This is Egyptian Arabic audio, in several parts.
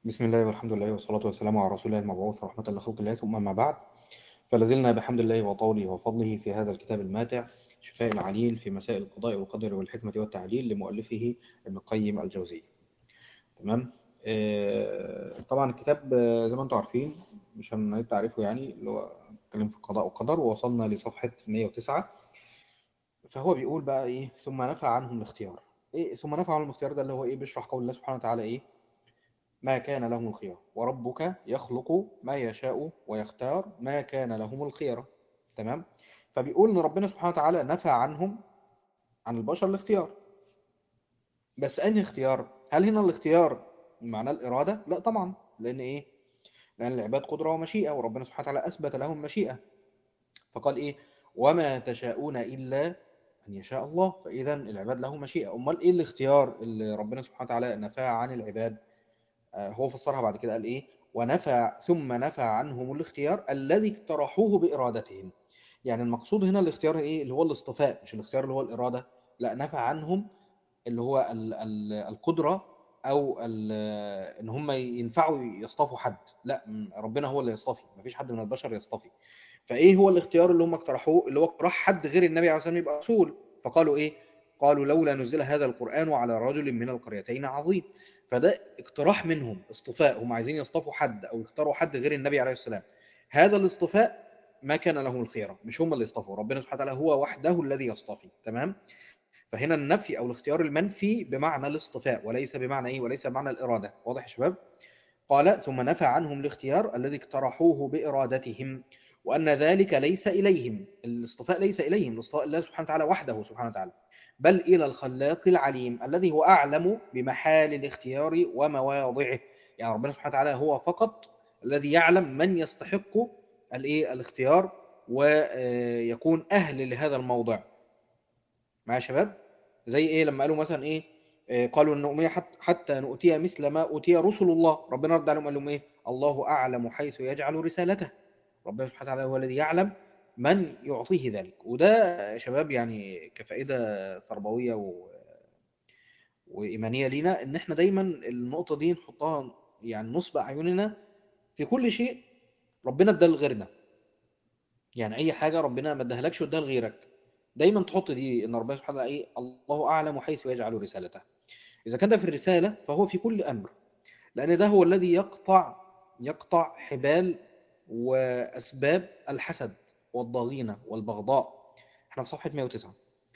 بسم الله والحمد لله والصلاة والسلام على رسول الله المبعوث رحمة لخلق الله ثم أما بعد فلازلنا بحمد الله وطوله وفضله في هذا الكتاب الماتع شفاء العليل في مسائل القضاء والقدر والحكمة والتعليل لمؤلفه ابن القيم الجوزي تمام آه، طبعا الكتاب آه، زي ما انتم عارفين مش هنعيد تعريفه يعني اللي هو اتكلم في القضاء والقدر ووصلنا لصفحة 109 فهو بيقول بقى ايه ثم نفى عنهم الاختيار ايه ثم نفى عنهم الاختيار ده اللي هو ايه بيشرح قول الله سبحانه وتعالى ايه ما كان لهم الخيار وربك يخلق ما يشاء ويختار ما كان لهم الخيرة تمام فبيقول ان ربنا سبحانه وتعالى نفى عنهم عن البشر الاختيار بس انهي اختيار هل هنا الاختيار معناه الإرادة لا طبعا لأن إيه لأن العباد قدرة ومشيئة وربنا سبحانه وتعالى أثبت لهم مشيئة فقال إيه وما تشاءون إلا أن يشاء الله فإذا العباد له مشيئة أمال إيه الاختيار اللي ربنا سبحانه وتعالى نفاه عن العباد آه، هو فسرها بعد كده قال إيه ونفى ثم نفى عنهم الاختيار الذي اقترحوه بإرادتهم يعني المقصود هنا الاختيار إيه اللي هو الاصطفاء مش الاختيار اللي هو الإرادة لا نفى عنهم اللي هو ال ال القدرة أو ال إن هم ينفعوا يصطفوا حد لا م- ربنا هو اللي يصطفي مفيش حد من البشر يصطفي فإيه هو الاختيار اللي هم اقترحوه اللي هو اقتراح حد غير النبي عليه الصلاة والسلام يبقى رسول فقالوا إيه قالوا لولا نزل هذا القرآن على رجل من القريتين عظيم فده اقتراح منهم اصطفاء هم عايزين يصطفوا حد أو يختاروا حد غير النبي عليه السلام هذا الاصطفاء ما كان لهم الخيرة مش هم اللي يصطفوا ربنا سبحانه وتعالى هو وحده الذي يصطفي تمام فهنا النفي أو الاختيار المنفي بمعنى الاصطفاء وليس بمعنى إيه وليس بمعنى الإرادة واضح يا شباب قال ثم نفى عنهم الاختيار الذي اقترحوه بإرادتهم وأن ذلك ليس إليهم الاصطفاء ليس إليهم الاصطفاء الله سبحانه وتعالى وحده سبحانه وتعالى بل إلى الخلاق العليم الذي هو أعلم بمحال الاختيار ومواضعه يعني ربنا سبحانه وتعالى هو فقط الذي يعلم من يستحق الايه الاختيار ويكون أهل لهذا الموضع معايا يا شباب زي ايه لما قالوا مثلا ايه آه، قالوا ان نؤمن حتى, حتى نؤتي مثل ما اوتي رسل الله ربنا رد عليهم قال لهم ايه الله اعلم حيث يجعل رسالته ربنا سبحانه وتعالى هو الذي يعلم من يعطيه ذلك وده يا شباب يعني كفائده تربويه و... وايمانيه لينا ان احنا دايما النقطه دي نحطها يعني نصب اعيننا في كل شيء ربنا اداه لغيرنا يعني اي حاجه ربنا ما اداهالكش واداها لغيرك دايما تحط دي ان ربنا سبحانه وتعالى ايه الله اعلم حيث يجعل رسالته اذا كان ده في الرساله فهو في كل امر لان ده هو الذي يقطع يقطع حبال واسباب الحسد والضغينه والبغضاء احنا في صفحه 109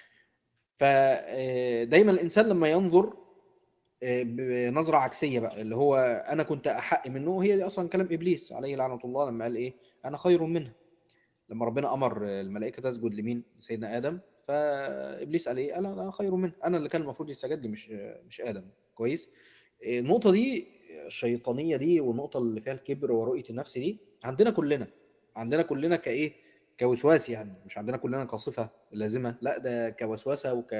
فدايما الانسان لما ينظر آه، بنظره عكسيه بقى اللي هو انا كنت احق منه هي دي اصلا كلام ابليس عليه لعنه الله لما قال ايه انا خير منه لما ربنا امر الملائكه تسجد لمين سيدنا ادم فابليس قال ايه قال انا خير منه انا اللي كان المفروض يسجد لي مش مش ادم كويس النقطه دي الشيطانيه دي والنقطه اللي فيها الكبر ورؤيه النفس دي عندنا كلنا عندنا كلنا كايه كوسواس يعني مش عندنا كلنا كصفه لازمه لا ده كوسوسه وك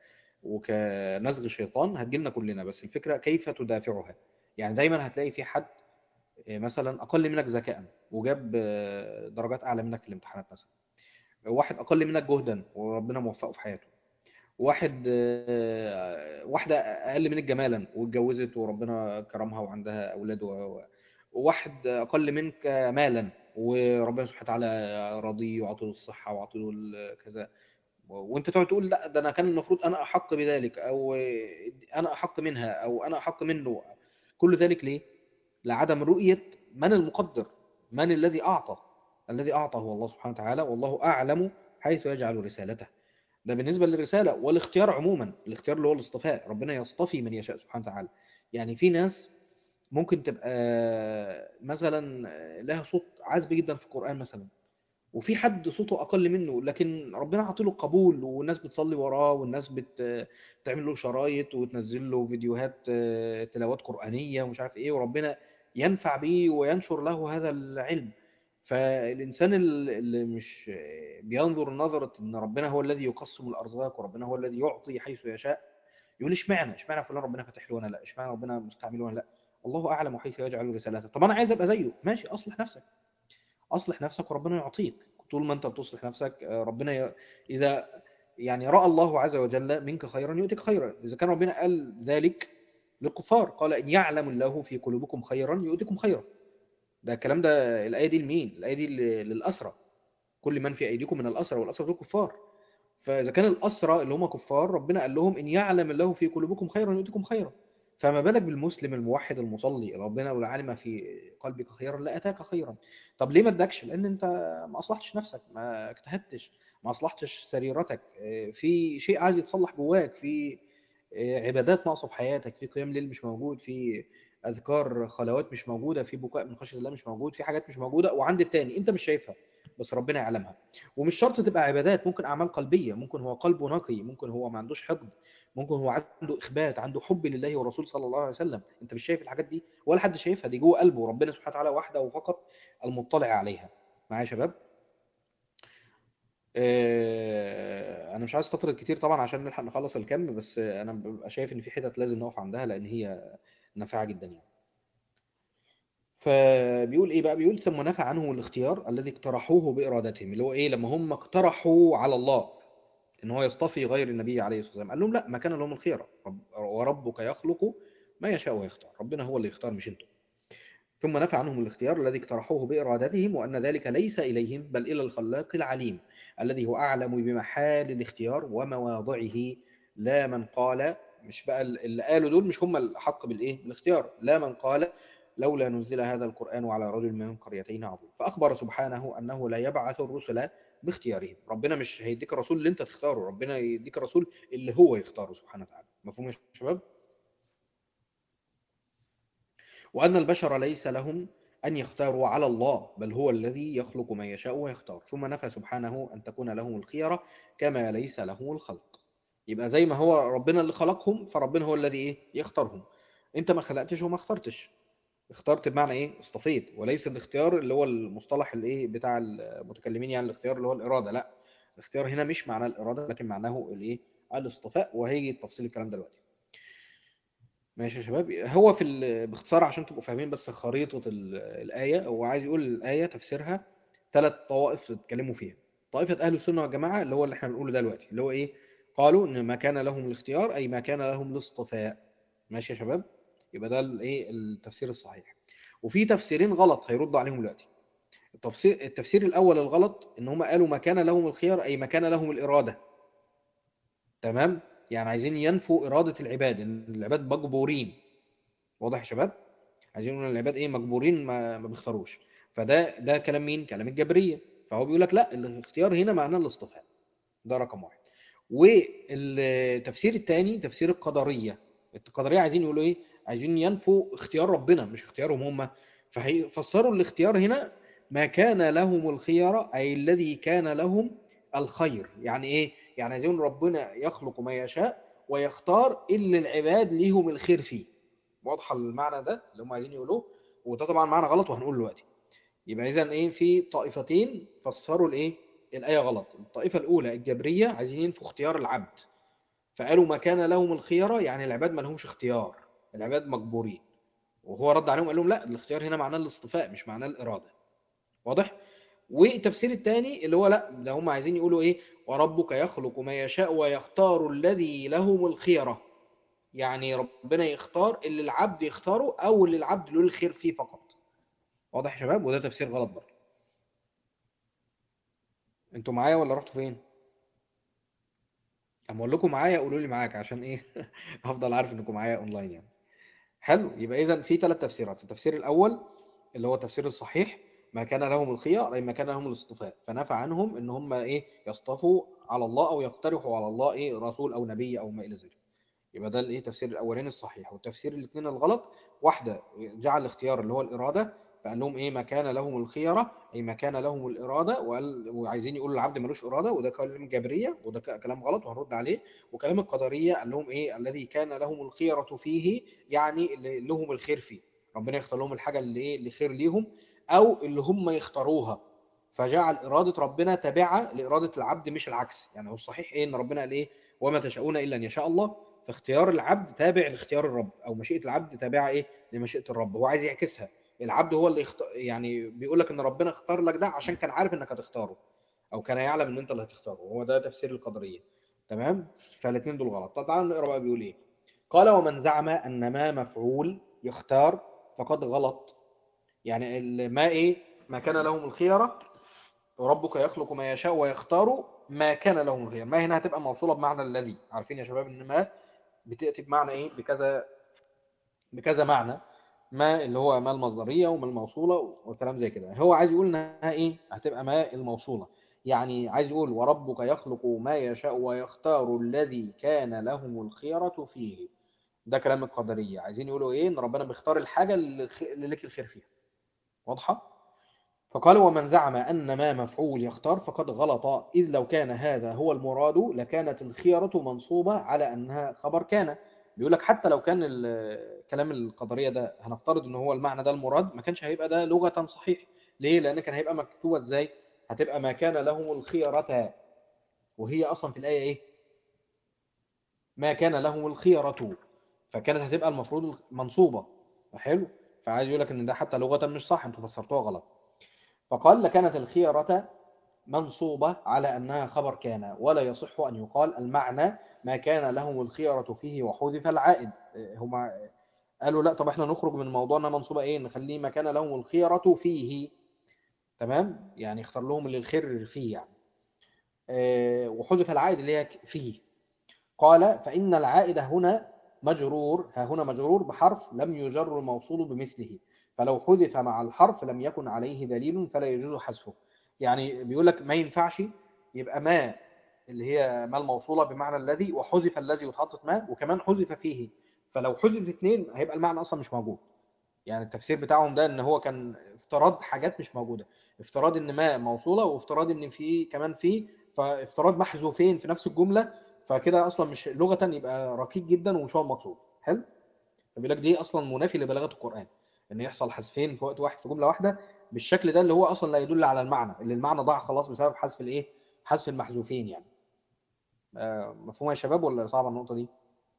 وكنزغ شيطان هتجيلنا كلنا بس الفكره كيف تدافعها يعني دايما هتلاقي في حد مثلا اقل منك ذكاء وجاب درجات اعلى منك في الامتحانات مثلا واحد اقل منك جهدا وربنا موفقه في حياته واحد آه، واحده اقل منك جمالا واتجوزت وربنا كرمها وعندها اولاد و- و- وواحد اقل منك مالا وربنا سبحانه وتعالى راضيه وعطيه الصحه وعطيه ال- كذا وانت تقعد تقول لا ده انا كان المفروض انا احق بذلك او انا احق منها او انا احق منه كل ذلك ليه لعدم رؤية من المقدر من الذي أعطى الذي أعطى هو الله سبحانه وتعالى والله أعلم حيث يجعل رسالته ده بالنسبة للرسالة والاختيار عموما الاختيار اللي هو الاصطفاء ربنا يصطفي من يشاء سبحانه وتعالى يعني في ناس ممكن تبقى مثلا لها صوت عذب جدا في القرآن مثلا وفي حد صوته أقل منه لكن ربنا عطيله القبول والناس بتصلي وراه والناس بت... بتعمل له شرايط وتنزل له فيديوهات آه، تلاوات قرآنية ومش عارف ايه وربنا ينفع به وينشر له هذا العلم فالإنسان ال- اللي مش آه، بينظر نظرة ان ربنا هو الذي يقسم الأرزاق وربنا هو الذي يعطي حيث يشاء يقول اشمعنى اشمعنى فلان ربنا فتح له وانا لا اشمعنى ربنا مستعمله وانا لا الله أعلم حيث يجعل رسالته طب أنا عايز أبقى زيه ماشي أصلح نفسك أصلح نفسك وربنا يعطيك طول ما أنت بتصلح نفسك آه، ربنا ي... إذا يعني رأى الله عز وجل منك خيرا يؤتك خيرا إذا كان ربنا قال ذلك للكفار قال إن يعلم الله في قلوبكم خيرا يؤتكم خيرا ده الكلام ده الآية دي لمين الآية دي ل- للأسرى كل من في أيديكم من الأسرى والأسرى دول كفار فإذا كان الأسرى اللي هم كفار ربنا قال لهم إن يعلم الله في قلوبكم خيرا يؤتكم خيرا فما بالك بالمسلم الموحد المصلي ربنا لو علم في قلبك خيرا لأتاك خيرا طب ليه ما ادكش لأن أنت ما أصلحتش نفسك ما اجتهدتش ما أصلحتش سريرتك اه، في شيء عايز يتصلح جواك في اه، عبادات ناقصة في حياتك في قيام ليل مش موجود في أذكار خلوات مش موجودة في بكاء من خشية الله مش موجود في حاجات مش موجودة وعند التاني أنت مش شايفها بس ربنا يعلمها ومش شرط تبقى عبادات ممكن أعمال قلبية ممكن هو قلبه نقي ممكن هو ما عندوش حقد ممكن هو عنده إخبات عنده حب لله والرسول صلى الله عليه وسلم أنت مش شايف الحاجات دي ولا حد شايفها دي جوه قلبه ربنا سبحانه وتعالى وحده وفقط المطلع عليها معايا يا شباب آه، انا مش عايز استطرد كتير طبعا عشان نلحق نخلص الكم بس انا ببقى شايف ان في حتت لازم نقف عندها لان هي نافعه جدا يعني فبيقول ايه بقى بيقول ثم نفى عنه الاختيار الذي اقترحوه بارادتهم اللي هو ايه لما هم اقترحوا على الله ان هو يصطفي غير النبي عليه الصلاه والسلام قال لهم لا ما كان لهم الخيره رب وربك يخلق ما يشاء ويختار ربنا هو اللي يختار مش انتم ثم نفى عنهم الاختيار الذي اقترحوه بإرادتهم وأن ذلك ليس إليهم بل إلى الخلاق العليم الذي هو أعلم بمحال الاختيار ومواضعه لا من قال مش بقى اللي قالوا دول مش هم الحق بالإيه بالاختيار لا من قال لولا نزل هذا القرآن على رجل من قريتين عظيم فأخبر سبحانه أنه لا يبعث الرسل باختيارهم ربنا مش هيديك الرسول اللي انت تختاره ربنا يديك الرسول اللي هو يختاره سبحانه وتعالى مفهوم يا شباب وأن البشر ليس لهم أن يختاروا على الله بل هو الذي يخلق ما يشاء ويختار ثم نفى سبحانه أن تكون لهم الخيرة كما ليس لهم الخلق يبقى زي ما هو ربنا اللي خلقهم فربنا هو الذي إيه يختارهم أنت ما خلقتش وما اخترتش اخترت بمعنى إيه اصطفيت وليس الاختيار اللي هو المصطلح الإيه بتاع المتكلمين يعني الاختيار اللي هو الإرادة لا الاختيار هنا مش معناه الإرادة لكن معناه الإيه الاصطفاء وهيجي تفصيل الكلام دلوقتي ماشي يا شباب هو في ال- باختصار عشان تبقوا فاهمين بس خريطة ال- الآية هو عايز يقول الآية تفسيرها ثلاث طوائف اتكلموا فيها طائفة أهل السنة والجماعة اللي هو اللي احنا بنقوله دلوقتي اللي هو إيه قالوا إن ما كان لهم الاختيار أي ما كان لهم الاصطفاء ماشي يا شباب يبقى ده الإيه التفسير الصحيح وفي تفسيرين غلط هيرد عليهم دلوقتي التفسير التفسير الأول الغلط إن هم قالوا ما كان لهم الخيار أي ما كان لهم الإرادة تمام يعني عايزين ينفوا إرادة العباد إن العباد مجبورين واضح يا شباب عايزين يقولوا إن العباد ايه مجبورين ما, ما بيختاروش فده ده كلام مين كلام الجبرية فهو بيقول لك لا الاختيار هنا معناه الاصطفاء ده رقم واحد والتفسير الثاني تفسير القدرية القدرية عايزين يقولوا ايه عايزين ينفوا اختيار ربنا مش اختيارهم هم فهيفسروا الاختيار هنا ما كان لهم الخيار أي الذي كان لهم الخير يعني ايه يعني عايزين ربنا يخلق ما يشاء ويختار اللي العباد ليهم الخير فيه واضحه المعنى ده اللي هم عايزين يقولوه وده طبعا معنى غلط وهنقول دلوقتي يبقى اذا ايه في طائفتين فسروا الايه الايه غلط الطائفه الاولى الجبريه عايزين ينفوا اختيار العبد فقالوا ما كان لهم الخيره يعني العباد ما لهمش اختيار العباد مجبورين وهو رد عليهم قال لهم لا الاختيار هنا معناه الاصطفاء مش معناه الاراده واضح والتفسير الثاني اللي هو لا ده هم عايزين يقولوا ايه وربك يخلق ما يشاء ويختار الذي لهم الخيره يعني ربنا يختار اللي العبد يختاره او اللي العبد له الخير فيه فقط واضح يا شباب وده تفسير غلط برضه انتوا معايا ولا رحتوا فين اما اقول لكم معايا قولوا لي معاك عشان ايه هفضل عارف انكم معايا اونلاين يعني حلو يبقى اذا في ثلاث تفسيرات التفسير الاول اللي هو التفسير الصحيح ما كان لهم الخيار اي ما كان لهم الاصطفاء فنفى عنهم ان هم ايه يصطفوا على الله او يقترحوا على الله ايه رسول او نبي او ما الى ذلك يبقى ده الايه التفسير الاولاني الصحيح والتفسير الاثنين الغلط واحده جعل الاختيار اللي هو الاراده فقال لهم ايه ما كان لهم الخيره اي ما كان لهم الاراده وقال وعايزين يقولوا العبد ملوش اراده وده كلام الجبريه وده كلام غلط وهنرد عليه وكلام القدريه قال لهم ايه الذي كان لهم الخيره فيه يعني اللي لهم الخير فيه ربنا يختار لهم الحاجه اللي ايه اللي خير ليهم او اللي هم يختاروها فجعل اراده ربنا تابعه لاراده العبد مش العكس يعني هو الصحيح ايه ان ربنا قال ايه وما تشاءون الا ان يشاء الله فاختيار العبد تابع لاختيار الرب او مشيئه العبد تابعه ايه لمشيئه الرب هو عايز يعكسها العبد هو اللي يخت... يعني بيقول لك ان ربنا اختار لك ده عشان كان عارف انك هتختاره او كان يعلم ان انت اللي هتختاره وهو ده تفسير القدريه تمام فالاثنين دول غلط طب تعالوا نقرا بقى بيقول ايه قال ومن زعم أن ما مفعول يختار فقد غلط يعني ال- ما إيه ما كان لهم الخيرة وربك يخلق ما يشاء ويختار ما كان لهم الخيرة ما هنا هتبقى موصولة بمعنى الذي عارفين يا شباب ان ما بتأتي بمعنى ايه بكذا بكذا معنى ما اللي هو ما المصدرية وما الموصولة وكلام زي كده هو عايز يقول انها ايه هتبقى ما الموصولة يعني عايز يقول وربك يخلق ما يشاء ويختار الذي كان لهم الخيرة فيه ده كلام القدرية عايزين يقولوا ايه ان ربنا بيختار الحاجة اللي الخ- اللي لك الخير فيها واضحة فقال ومن زعم أن ما مفعول يختار فقد غلط إذ لو كان هذا هو المراد لكانت الخيرة منصوبة على أنها خبر كان بيقول لك حتى لو كان ال- كلام القدرية ده هنفترض ان هو المعنى ده المراد ما كانش هيبقى ده لغة صحيح ليه؟ لأن كان هيبقى مكتوبة ازاي؟ هتبقى ما كان لهم الخيرة وهي أصلا في الآية إيه؟ ما كان لهم الخيرة فكانت هتبقى المفروض منصوبة حلو فعايز يقول لك ان ده حتى لغة مش صح انتوا فسرتوها غلط فقال لكانت الخيرة منصوبة على أنها خبر كان ولا يصح أن يقال المعنى ما كان لهم الخيرة فيه وحذف العائد إيه، هما قالوا لا طب احنا نخرج من موضوعنا منصوبة ايه نخليه ما كان لهم الخيرة فيه تمام يعني اختار لهم اللي الخير فيه يعني آه، وحذف العائد اللي هي فيه قال فإن العائد هنا مجرور ها هنا مجرور بحرف لم يجر الموصول بمثله فلو حذف مع الحرف لم يكن عليه دليل فلا يجوز حذفه يعني بيقول لك ما ينفعش يبقى ما اللي هي ما الموصولة بمعنى الذي وحذف الذي وتحطت ما وكمان حذف فيه فلو حذف اثنين هيبقى المعنى أصلا مش موجود يعني التفسير بتاعهم ده ان هو كان افتراض حاجات مش موجودة افتراض ان ما موصولة وافتراض ان في كمان في فافتراض محذوفين في نفس الجملة فكده اصلا مش لغة يبقى ركيك جدا ومش هو المقصود حلو فبيقول لك دي اصلا منافي لبلاغة القرآن ان يحصل حذفين في وقت واحد في جملة واحدة بالشكل ده اللي هو اصلا لا يدل على المعنى اللي المعنى ضاع خلاص بسبب حذف الايه حذف المحذوفين يعني آه، مفهوم يا شباب ولا صعبة النقطة دي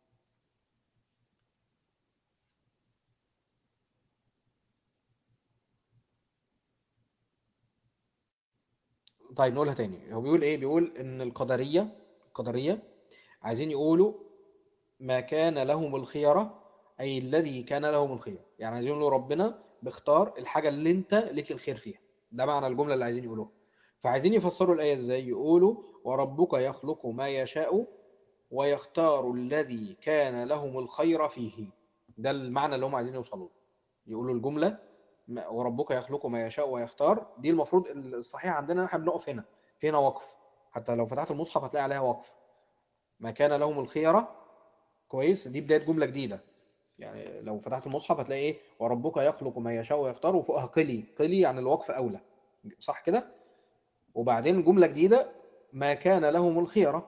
طيب نقولها تاني هو بيقول ايه بيقول ان القدرية القدرية عايزين يقولوا ما كان لهم الخيرة أي الذي كان لهم الخير يعني عايزين يقولوا ربنا بيختار الحاجة اللي انت لك الخير فيها ده معنى الجملة اللي عايزين يقولوها فعايزين يفسروا الآية ازاي يقولوا وربك يخلق ما يشاء ويختار الذي كان لهم الخير فيه ده المعنى اللي هم عايزين يوصلوا له. يقولوا الجملة ما- وربك يخلق ما يشاء ويختار دي المفروض الصحيح عندنا احنا بنقف هنا في هنا وقف حتى لو فتحت المصحف هتلاقي عليها وقف ما كان لهم الخيرة كويس دي بداية جملة جديدة يعني لو فتحت المصحف هتلاقي ايه وربك يخلق ما يشاء ويختار وفوقها قلي قلي يعني الوقف أولى صح كده وبعدين جملة جديدة ما كان لهم الخيرة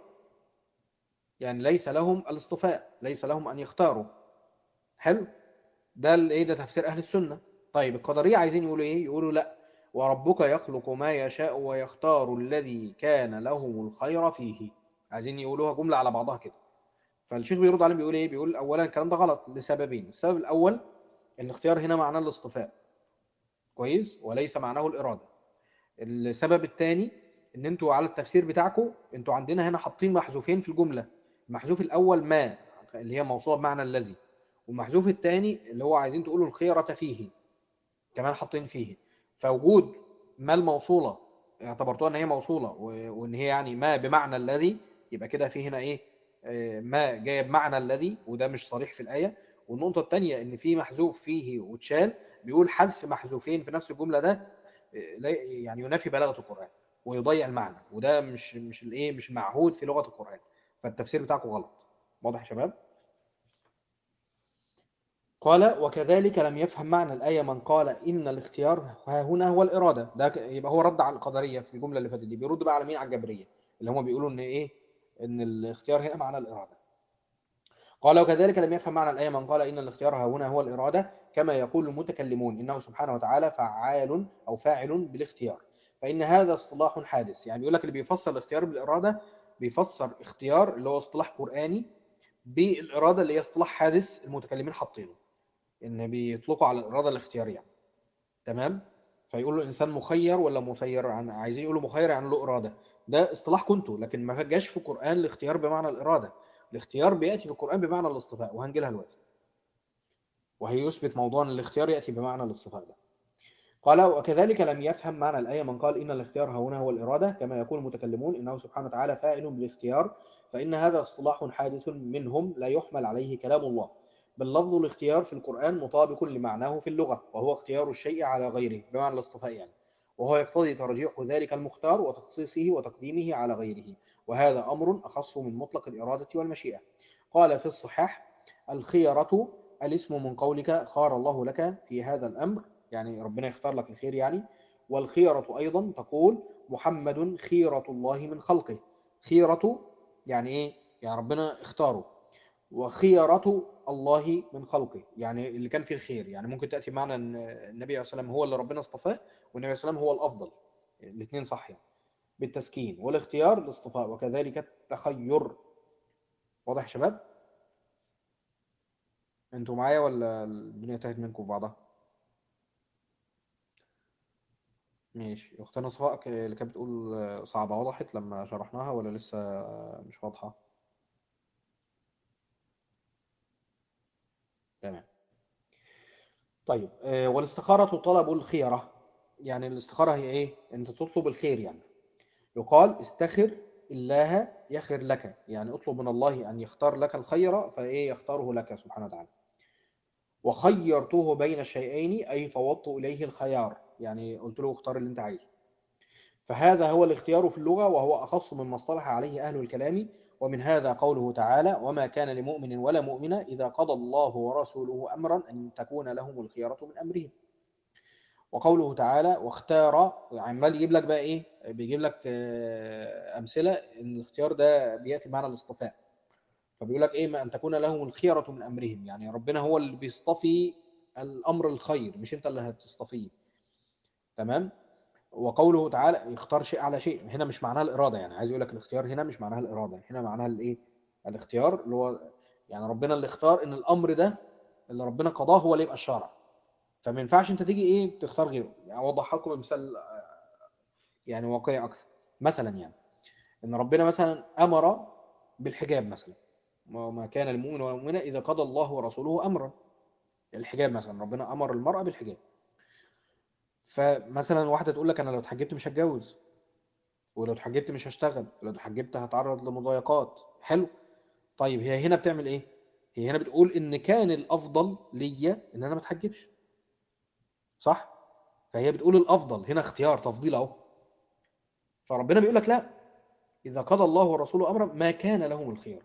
يعني ليس لهم الاصطفاء ليس لهم أن يختاروا حلو ده الايه ده تفسير أهل السنة طيب القدرية عايزين يقولوا ايه يقولوا لا وربك يخلق ما يشاء ويختار الذي كان لهم الخير فيه عايزين يقولوها جملة على بعضها كده فالشيخ بيرد عليهم بيقول ايه بيقول اولا الكلام ده غلط لسببين السبب الاول ان الاختيار هنا معناه الاصطفاء كويس وليس معناه الاراده السبب الثاني ان انتوا على التفسير بتاعكم انتوا عندنا هنا حاطين محذوفين في الجمله المحذوف الاول ما اللي هي موصوله بمعنى الذي والمحذوف الثاني اللي هو عايزين تقولوا الخيره فيه كمان حاطين فيه فوجود ما الموصوله اعتبرتوها ان هي موصوله و- وان هي يعني ما بمعنى الذي يبقى كده في هنا ايه آه، ما جايه بمعنى الذي وده مش صريح في الايه والنقطه الثانيه ان في محذوف فيه واتشال بيقول حذف محذوفين في نفس الجمله ده آه، لا- يعني ينافي بلاغه القران ويضيع المعنى وده مش مش الايه مش معهود في لغه القران فالتفسير بتاعكم غلط واضح يا شباب قال وكذلك لم يفهم معنى الآية من قال إن الاختيار ها هنا هو الإرادة ده ك- يبقى هو رد على القدرية في الجملة اللي فاتت دي بيرد بقى على مين على الجبرية اللي هم بيقولوا إن إيه إن الاختيار هنا معنى الإرادة قال وكذلك لم يفهم معنى الآية من قال إن الاختيار ها هنا هو الإرادة كما يقول المتكلمون إنه سبحانه وتعالى فعال أو فاعل بالاختيار فإن هذا اصطلاح حادث يعني بيقول لك اللي بيفسر الاختيار بالإرادة بيفسر اختيار اللي هو اصطلاح قرآني بالإرادة اللي هي اصطلاح حادث المتكلمين حاطينه ان بيطلقوا على الاراده الاختياريه تمام فيقولوا الانسان مخير ولا مسير عن عايزين يقولوا مخير يعني له اراده ده اصطلاح كنتوا لكن ما جاش في القران الاختيار بمعنى الاراده الاختيار بيأتي في القرآن بمعنى الاصطفاء وهنجي لها دلوقتي وهيثبت موضوع ان الاختيار يأتي بمعنى الاصطفاء ده قال وكذلك لم يفهم معنى الآية من قال إن الاختيار هنا هو الإرادة كما يقول المتكلمون إنه سبحانه وتعالى فاعل بالاختيار فإن هذا اصطلاح حادث منهم لا يحمل عليه كلام الله بل لفظ الاختيار في القرآن مطابق لمعناه في اللغة وهو اختيار الشيء على غيره بمعنى الاصطفاء يعني وهو يقتضي ترجيح ذلك المختار وتخصيصه وتقديمه على غيره وهذا أمر أخص من مطلق الإرادة والمشيئة قال في الصحاح الخيرة الاسم من قولك خار الله لك في هذا الأمر يعني ربنا يختار لك الخير يعني والخيرة أيضا تقول محمد خيرة الله من خلقه خيرة يعني إيه؟ يعني ربنا اختاره وخيرة الله من خلقه يعني اللي كان فيه الخير يعني ممكن تأتي معنى أن النبي عليه السلام هو اللي ربنا اصطفاه والنبي عليه السلام هو الأفضل الاثنين صح يعني بالتسكين والاختيار الاصطفاء وكذلك التخير واضح يا شباب انتوا معايا ولا الدنيا تهت منكم في بعضها ماشي اختنا صفاء ك- اللي كانت بتقول صعبة وضحت لما شرحناها ولا لسه مش واضحة تمام طيب آه، والاستخارة طلب الخيرة يعني الاستخارة هي ايه انت تطلب الخير يعني يقال استخر الله يخر لك يعني اطلب من الله ان يختار لك الخير فايه يختاره لك سبحانه وتعالى وخيرته بين الشيئين أي فوضت إليه الخيار يعني قلت له اختار اللي انت عايزه فهذا هو الاختيار في اللغة وهو أخص مما اصطلح عليه أهل الكلام ومن هذا قوله تعالى وما كان لمؤمن ولا مؤمنة إذا قضى الله ورسوله أمرا أن تكون لهم الخيرة من أمرهم وقوله تعالى واختار عمال يجيب لك بقى إيه بيجيب لك آه، أمثلة إن الاختيار ده بيأتي معنى الاصطفاء فبيقول لك ايه ما ان تكون لهم الخيرة من امرهم يعني ربنا هو اللي بيصطفي الامر الخير مش انت اللي هتصطفيه تمام وقوله تعالى يختار شيء على شيء هنا مش معناها الاراده يعني عايز يقول لك الاختيار هنا مش معناها الاراده هنا معناها الايه الاختيار اللي هو يعني ربنا اللي اختار ان الامر ده اللي ربنا قضاه هو اللي يبقى الشرع فما ينفعش انت تيجي ايه تختار غيره يعني اوضح لكم بمثال آه، يعني واقعي اكثر مثلا يعني ان ربنا مثلا امر بالحجاب مثلا وما كان المؤمن والمؤمنة إذا قضى الله ورسوله أمرا الحجاب مثلا ربنا أمر المرأة بالحجاب فمثلا واحدة تقول لك أنا لو اتحجبت مش هتجوز ولو اتحجبت مش هشتغل ولو اتحجبت هتعرض لمضايقات حلو طيب هي هنا بتعمل ايه هي هنا بتقول ان كان الافضل ليا ان انا ما اتحجبش صح فهي بتقول الافضل هنا اختيار تفضيل اهو فربنا بيقول لك لا اذا قضى الله ورسوله امرا ما كان لهم الخيار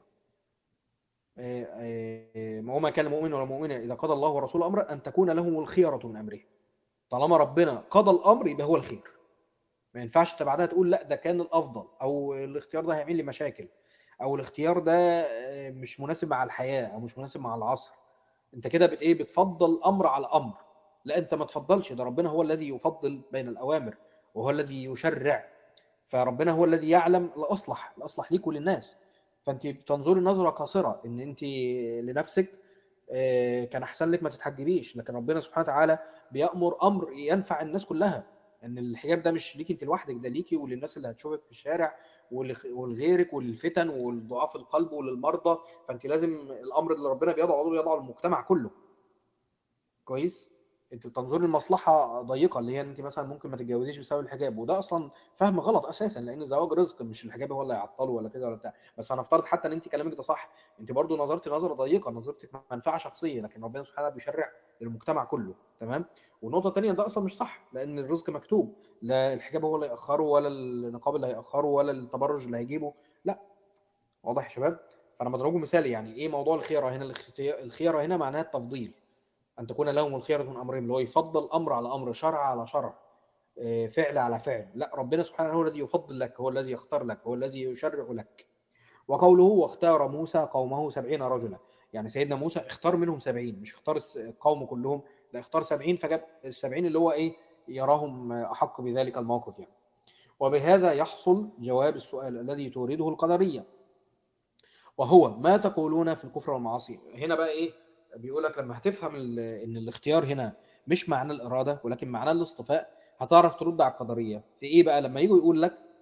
وما كان مؤمن ولا مؤمنة إذا قضى الله ورسوله أمرا أن تكون لهم الخيرة من أمره طالما ربنا قضى الأمر يبقى هو الخير ما ينفعش انت بعدها تقول لا ده كان الأفضل أو الاختيار ده هيعمل لي مشاكل أو الاختيار ده مش مناسب مع الحياة أو مش مناسب مع العصر انت كده بت ايه بتفضل أمر على أمر لا انت ما تفضلش ده ربنا هو الذي يفضل بين الأوامر وهو الذي يشرع فربنا هو الذي يعلم الأصلح الأصلح ليك وللناس فانت بتنظري نظرة قاصرة ان انت لنفسك كان احسن لك ما تتحجبيش لكن ربنا سبحانه وتعالى بيأمر امر ينفع الناس كلها ان الحجاب ده مش ليكي انت لوحدك ده ليكي وللناس اللي هتشوفك في الشارع ولغيرك وللفتن ولضعاف القلب وللمرضى فانت لازم الامر اللي ربنا بيضعه ده يضعه المجتمع كله كويس انت بتنظري المصلحه ضيقه اللي هي انت مثلا ممكن ما تتجوزيش بسبب الحجاب وده اصلا فهم غلط اساسا لان الزواج رزق مش الحجاب هو اللي هيعطله ولا كده ولا بتاع بس هنفترض حتى ان انت كلامك ده صح انت برضو نظرتي نظره ضيقه نظرتك منفعه شخصيه لكن ربنا سبحانه وتعالى بيشرع للمجتمع كله تمام والنقطه الثانيه ده اصلا مش صح لان الرزق مكتوب لا الحجاب هو اللي هيأخره ولا النقاب اللي هيأخره ولا التبرج اللي هيجيبه لا واضح يا شباب فانا بضربه مثال يعني ايه موضوع الخيره هنا الخيره هنا معناها التفضيل أن تكون لهم الخيرة من أمرهم اللي هو يفضل أمر على أمر شرع على شرع فعل على فعل لا ربنا سبحانه هو الذي يفضل لك هو الذي يختار لك هو الذي يشرع لك وقوله واختار موسى قومه سبعين رجلا يعني سيدنا موسى اختار منهم سبعين مش اختار القوم كلهم لا اختار سبعين فجاب السبعين اللي هو ايه يراهم أحق بذلك الموقف يعني وبهذا يحصل جواب السؤال الذي تورده القدرية وهو ما تقولون في الكفر والمعاصي هنا بقى ايه بيقول لك لما هتفهم ان الاختيار هنا مش معنى الإرادة ولكن معنى الاصطفاء هتعرف ترد على القدرية في ايه بقى لما يجوا يقول لك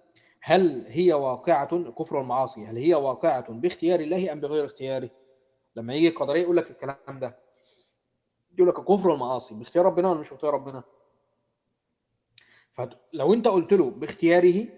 هل هي واقعة الكفر والمعاصي هل هي واقعة باختيار الله أم بغير اختياره لما يجي القدرية يقول لك الكلام ده يقول لك الكفر والمعاصي باختيار ربنا ولا مش باختيار ربنا فلو انت قلت له باختياره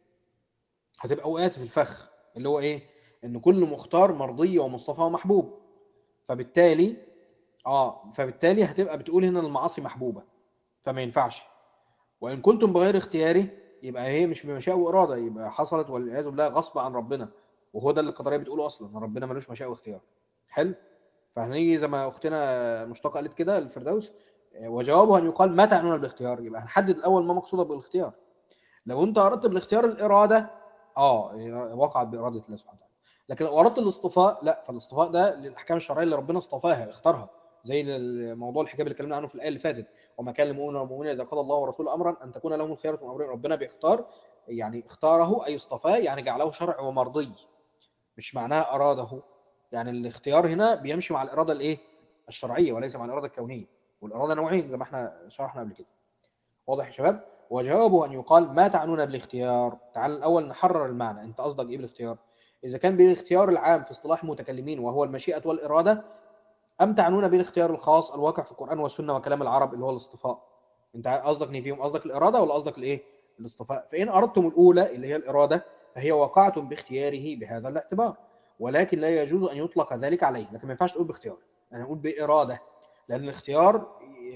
هتبقى وقعت في الفخ اللي هو ايه ان كل مختار مرضي ومصطفى ومحبوب فبالتالي اه فبالتالي هتبقى بتقول هنا المعاصي محبوبة فما ينفعش وان كنتم بغير اختياره يبقى هي مش بمشاء واراده يبقى حصلت والعياذ بالله غصب عن ربنا وهو ده اللي القدريه بتقوله اصلا ان ربنا ملوش مشاء واختيار حلو فهنيجي زي ما اختنا مشتاقه قالت كده الفردوس وجوابه ان يقال ما تعنون بالاختيار يبقى هنحدد الاول ما مقصوده بالاختيار لو انت اردت بالاختيار الاراده اه وقعت باراده الله سبحانه وتعالى لكن لو اردت الاصطفاء لا فالاصطفاء ده للاحكام الشرعيه اللي ربنا اصطفاها اختارها زي موضوع الحجاب اللي اتكلمنا عنه في الايه اللي فاتت وما كان للمؤمن والمؤمنين اذا قضى الله ورسوله امرا ان تكون لهم الخيره من امرهم ربنا بيختار يعني اختاره اي اصطفاه يعني جعله شرع ومرضي مش معناها اراده يعني الاختيار هنا بيمشي مع الاراده الايه الشرعيه وليس مع الاراده الكونيه والاراده نوعين زي ما احنا شرحنا قبل كده واضح يا شباب وجوابه ان يقال ما تعنون بالاختيار تعال الاول نحرر المعنى انت قصدك ايه بالاختيار اذا كان بالاختيار العام في اصطلاح المتكلمين وهو المشيئه والاراده أم تعنون بالاختيار الخاص الواقع في القرآن والسنة وكلام العرب اللي هو الاصطفاء انت قصدك ان فيهم قصدك الإرادة ولا قصدك الايه الاصطفاء فإن أردتم الأولى اللي هي الإرادة فهي واقعة باختياره بهذا الاعتبار ولكن لا يجوز أن يطلق ذلك عليه لكن ما ينفعش تقول باختيار أنا أقول بإرادة لأن الاختيار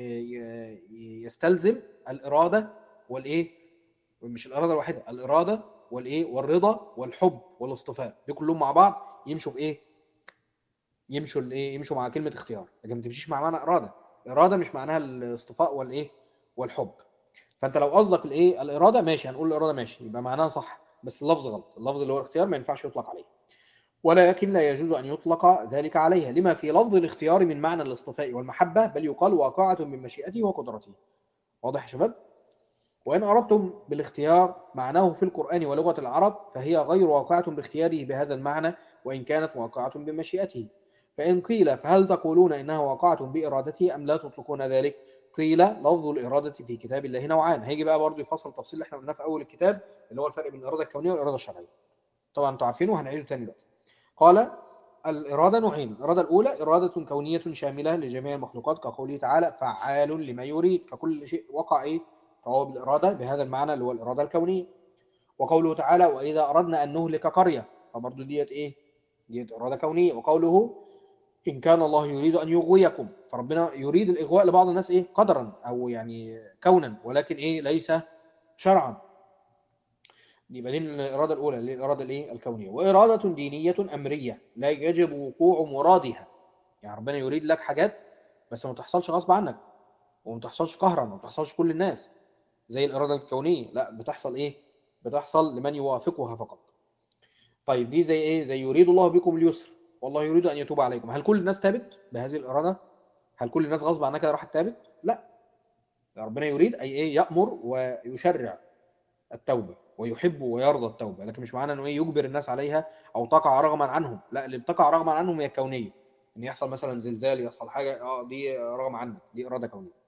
يستلزم الإرادة والإيه مش الإرادة الواحدة الإرادة والإيه والرضا والحب والاصطفاء دي كلهم مع بعض يمشوا في إيه يمشوا الايه يمشوا مع كلمه اختيار لكن ما تمشيش مع معنى اراده اراده مش معناها الاصطفاء والايه والحب فانت لو قصدك الايه الاراده ماشي هنقول الاراده ماشي يبقى معناها صح بس اللفظ غلط اللفظ اللي هو الاختيار ما ينفعش يطلق عليه ولكن لا يجوز ان يطلق ذلك عليها لما في لفظ الاختيار من معنى الاصطفاء والمحبه بل يقال واقعه من مشيئته وقدرته واضح يا شباب وإن أردتم بالاختيار معناه في القرآن ولغة العرب فهي غير واقعة باختياره بهذا المعنى وإن كانت واقعة بمشيئته فإن قيل فهل تقولون إنها واقعة بإرادته أم لا تطلقون ذلك قيل لفظ الإرادة في كتاب الله نوعان هيجي بقى برضه يفصل التفصيل اللي احنا قلناه في أول الكتاب اللي هو الفرق بين الإرادة الكونية والإرادة الشرعية طبعا انتوا عارفينه وهنعيده تاني دلوقتي قال الإرادة نوعين الإرادة الأولى إرادة كونية شاملة لجميع المخلوقات كقوله تعالى فعال لما يريد فكل شيء وقع إيه فهو بالإرادة بهذا المعنى اللي هو الإرادة الكونية وقوله تعالى وإذا أردنا أن نهلك قرية فبرضه ديت إيه ديت إرادة كونية وقوله إن كان الله يريد أن يغويكم فربنا يريد الإغواء لبعض الناس إيه قدرا أو يعني كونا ولكن إيه ليس شرعا يبقى دي الإرادة الأولى اللي الإرادة الإيه الكونية وإرادة دينية أمرية لا يجب وقوع مرادها يعني ربنا يريد لك حاجات بس ما تحصلش غصب عنك وما تحصلش قهرا وما تحصلش كل الناس زي الإرادة الكونية لا بتحصل إيه بتحصل لمن يوافقها فقط طيب دي زي إيه زي يريد الله بكم اليسر والله يريد أن يتوب عليكم هل كل الناس تابت بهذه الإرادة هل كل الناس غصب عنها كده راحت تابت لا ربنا يريد أي إيه يأمر ويشرع التوبة ويحب ويرضى التوبة لكن مش معنى أنه إيه يجبر الناس عليها أو تقع رغما عنهم لا اللي بتقع رغما عنهم هي الكونية إن يحصل مثلا زلزال يحصل حاجة آه دي رغم عنك دي إرادة كونية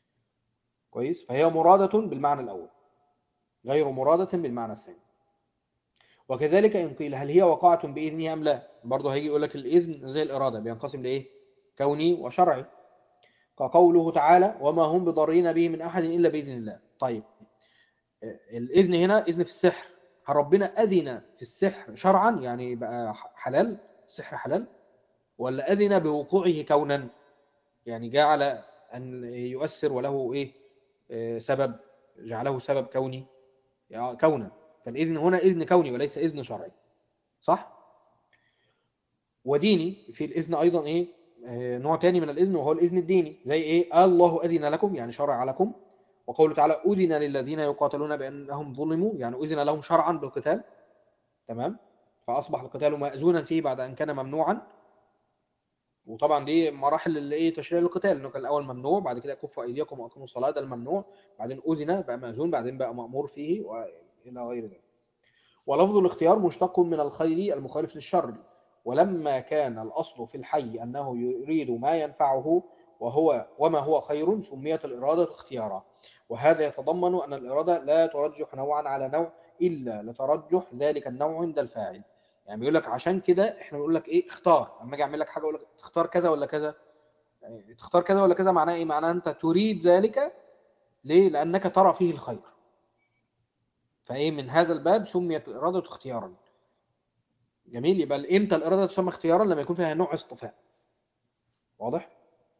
كويس فهي مرادة بالمعنى الأول غير مرادة بالمعنى الثاني وكذلك إن قيل هل هي وقعة بإذنه أم لا برضه هيجي يقول لك الإذن زي الإرادة بينقسم لإيه كوني وشرعي كقوله تعالى وما هم بضارين به من أحد إلا بإذن الله طيب الإذن هنا إذن في السحر هل ربنا أذن في السحر شرعا يعني بقى حلال السحر حلال ولا أذن بوقوعه كونا يعني جعل أن يؤثر وله إيه سبب جعله سبب كوني يعني كونا فالإذن هنا إذن كوني وليس إذن شرعي صح وديني في الإذن أيضا إيه نوع تاني من الإذن وهو الإذن الديني زي إيه الله أذن لكم يعني شرع لكم وقوله تعالى أذن للذين يقاتلون بأنهم ظلموا يعني أذن لهم شرعا بالقتال تمام فأصبح القتال مأذونا فيه بعد أن كان ممنوعا وطبعا دي مراحل اللي ايه تشريع القتال انه كان الاول ممنوع بعد كده كفوا ايديكم واقيموا الصلاه ده الممنوع بعدين اذن بقى ماذون بعدين بقى مامور فيه والى غير ذلك ولفظ الاختيار مشتق من الخير المخالف للشر ولما كان الاصل في الحي انه يريد ما ينفعه وهو وما هو خير سميت الاراده اختيارا وهذا يتضمن ان الاراده لا ترجح نوعا على نوع إلا لترجح ذلك النوع عند الفاعل يعني بيقول لك عشان كده احنا بنقول لك ايه اختار لما اجي اعمل لك حاجه اقول لك تختار كذا ولا كذا إيه، تختار كذا ولا كذا معناه ايه معناه انت تريد ذلك ليه لانك ترى فيه الخير فايه من هذا الباب سميت الاراده اختيارا جميل يبقى امتى الاراده تسمى اختيارا لما يكون فيها نوع اصطفاء واضح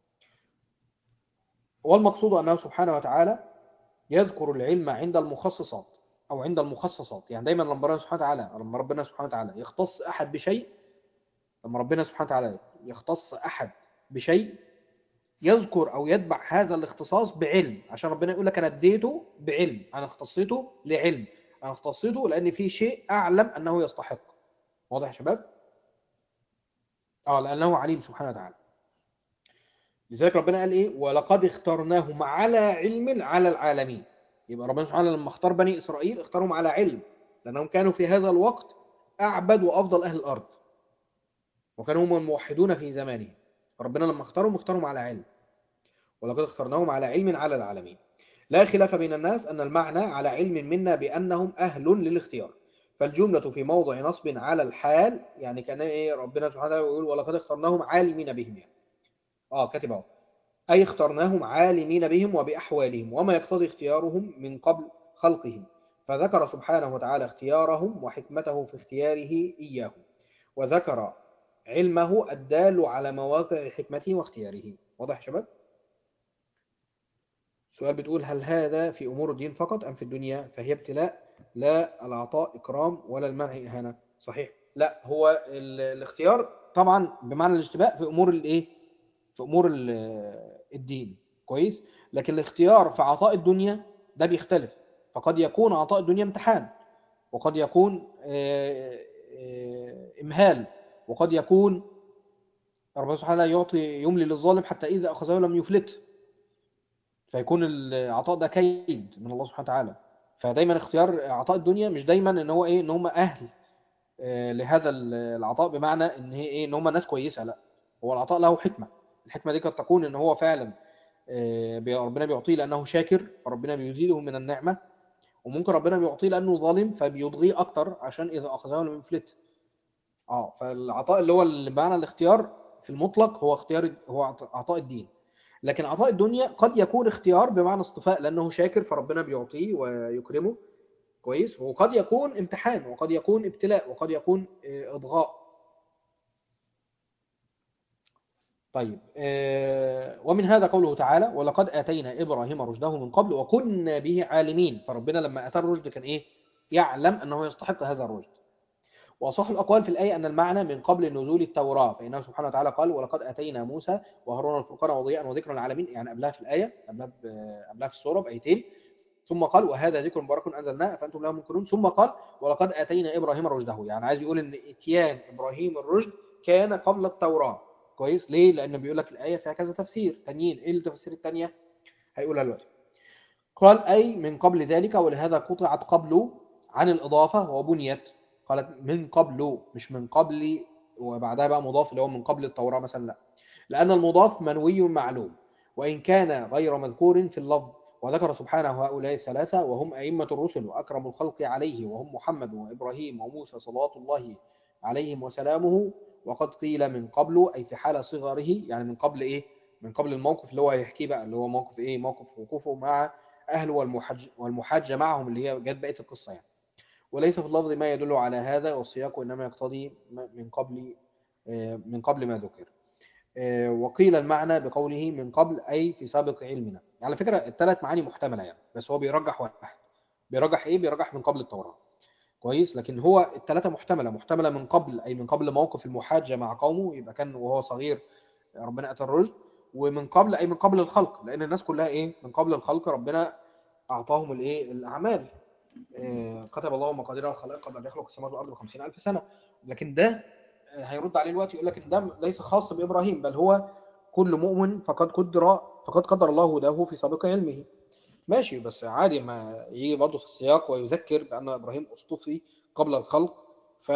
والمقصود انه سبحانه وتعالى يذكر العلم عند المخصصات او عند المخصصات يعني دايما لما ربنا سبحانه وتعالى لما ربنا سبحانه وتعالى يختص احد بشيء لما ربنا سبحانه وتعالى يختص احد بشيء يذكر او يتبع هذا الاختصاص بعلم عشان ربنا يقول لك انا اديته بعلم انا اختصيته لعلم انا اختصيته لان في شيء اعلم انه يستحق واضح يا شباب اه لانه عليم سبحانه وتعالى لذلك ربنا قال ايه ولقد اخترناهم على علم على العالمين يبقى ربنا سبحانه لما اختار بني اسرائيل اختارهم على علم لانهم كانوا في هذا الوقت اعبد وافضل اهل الارض وكانوا هم الموحدون في زمانهم ربنا لما اختارهم اختارهم على علم ولقد اخترناهم على علم على العالمين لا خلاف بين الناس أن المعنى على علم منا بأنهم أهل للاختيار فالجملة في موضع نصب على الحال يعني كان إيه ربنا سبحانه وتعالى يقول ولقد اخترناهم عالمين بهم يعني. آه كاتب اهو أي اخترناهم عالمين بهم وبأحوالهم وما يقتضي اختيارهم من قبل خلقهم فذكر سبحانه وتعالى اختيارهم وحكمته في اختياره إياهم وذكر علمه الدال على مواقع حكمته واختياره واضح يا شباب سؤال بتقول هل هذا في أمور الدين فقط أم في الدنيا فهي ابتلاء لا العطاء إكرام ولا المنع إهانة صحيح لا هو الاختيار طبعا بمعنى الاشتباء في أمور الايه في أمور الدين كويس لكن الاختيار في عطاء الدنيا ده بيختلف فقد يكون عطاء الدنيا امتحان وقد يكون إمهال وقد يكون ربنا سبحانه يعطي يملي للظالم حتى إذا أخذه لم يفلته فيكون العطاء ده كيد من الله سبحانه وتعالى فدايما اختيار عطاء الدنيا مش دايما ان هو ايه ان هم اهل لهذا العطاء بمعنى ان هي ايه ان هم ناس كويسه لا هو العطاء له حكمه الحكمه دي قد تكون ان هو فعلا ربنا بيعطيه لانه شاكر فربنا بيزيده من النعمه وممكن ربنا بيعطيه لانه ظالم فبيضغيه اكتر عشان اذا اخذه لم يفلت اه فالعطاء اللي هو بمعنى الاختيار في المطلق هو اختيار هو عطاء الدين لكن عطاء الدنيا قد يكون اختيار بمعنى اصطفاء لأنه شاكر فربنا بيعطيه ويكرمه كويس وقد يكون امتحان وقد يكون ابتلاء وقد يكون إضغاء طيب ومن هذا قوله تعالى ولقد آتينا إبراهيم رشده من قبل وكنا به عالمين فربنا لما أتى الرشد كان إيه يعلم أنه يستحق هذا الرشد وأصح الأقوال في الآية أن المعنى من قبل نزول التوراة فإنه سبحانه وتعالى قال ولقد أتينا موسى وهارون الفرقان وضياء وذكرا للعالمين يعني قبلها في الآية قبلها قبلها في السورة بآيتين ثم قال وهذا ذكر مبارك أنزلناه فأنتم له منكرون ثم قال ولقد أتينا إبراهيم رشده يعني عايز يقول إن إتيان إبراهيم الرشد كان قبل التوراة كويس ليه؟ لأنه بيقول لك الآية فيها كذا تفسير تانيين إيه التفسير الثانية؟ هيقولها دلوقتي قال أي من قبل ذلك ولهذا قطعت قبله عن الإضافة وبنيت قالت من قبل مش من قبل وبعدها بقى مضاف اللي هو من قبل التوراة مثلا لا لأن المضاف منوي معلوم وإن كان غير مذكور في اللفظ وذكر سبحانه هؤلاء الثلاثة وهم أئمة الرسل وأكرم الخلق عليه وهم محمد وإبراهيم وموسى صلوات الله عليهم وسلامه وقد قيل من قبل أي في حال صغره يعني من قبل إيه من قبل الموقف اللي هو هيحكيه بقى اللي هو موقف إيه موقف وقوفه مع أهله والمحج والمحاجة معهم اللي هي جت بقية القصة يعني وليس في اللفظ ما يدل على هذا والسياق إنما يقتضي من قبل من قبل ما ذكر وقيل المعنى بقوله من قبل أي في سابق علمنا على فكرة الثلاث معاني محتملة يعني بس هو بيرجح واحد بيرجح إيه بيرجح من قبل التوراة كويس لكن هو الثلاثة محتملة محتملة من قبل أي من قبل موقف المحاجة مع قومه يبقى كان وهو صغير ربنا أتى الرشد ومن قبل أي من قبل الخلق لأن الناس كلها إيه من قبل الخلق ربنا أعطاهم الإيه الأعمال كتب الله مقادير الخلائق قبل أن يخلق السماوات والأرض بخمسين ألف سنة لكن ده هيرد عليه الوقت يقول لك إن ده ليس خاص بإبراهيم بل هو كل مؤمن فقد قدر فقد قدر الله هداه في سابق علمه ماشي بس عادي ما يجي برضه في السياق ويذكر بأن إبراهيم اصطفي قبل الخلق ف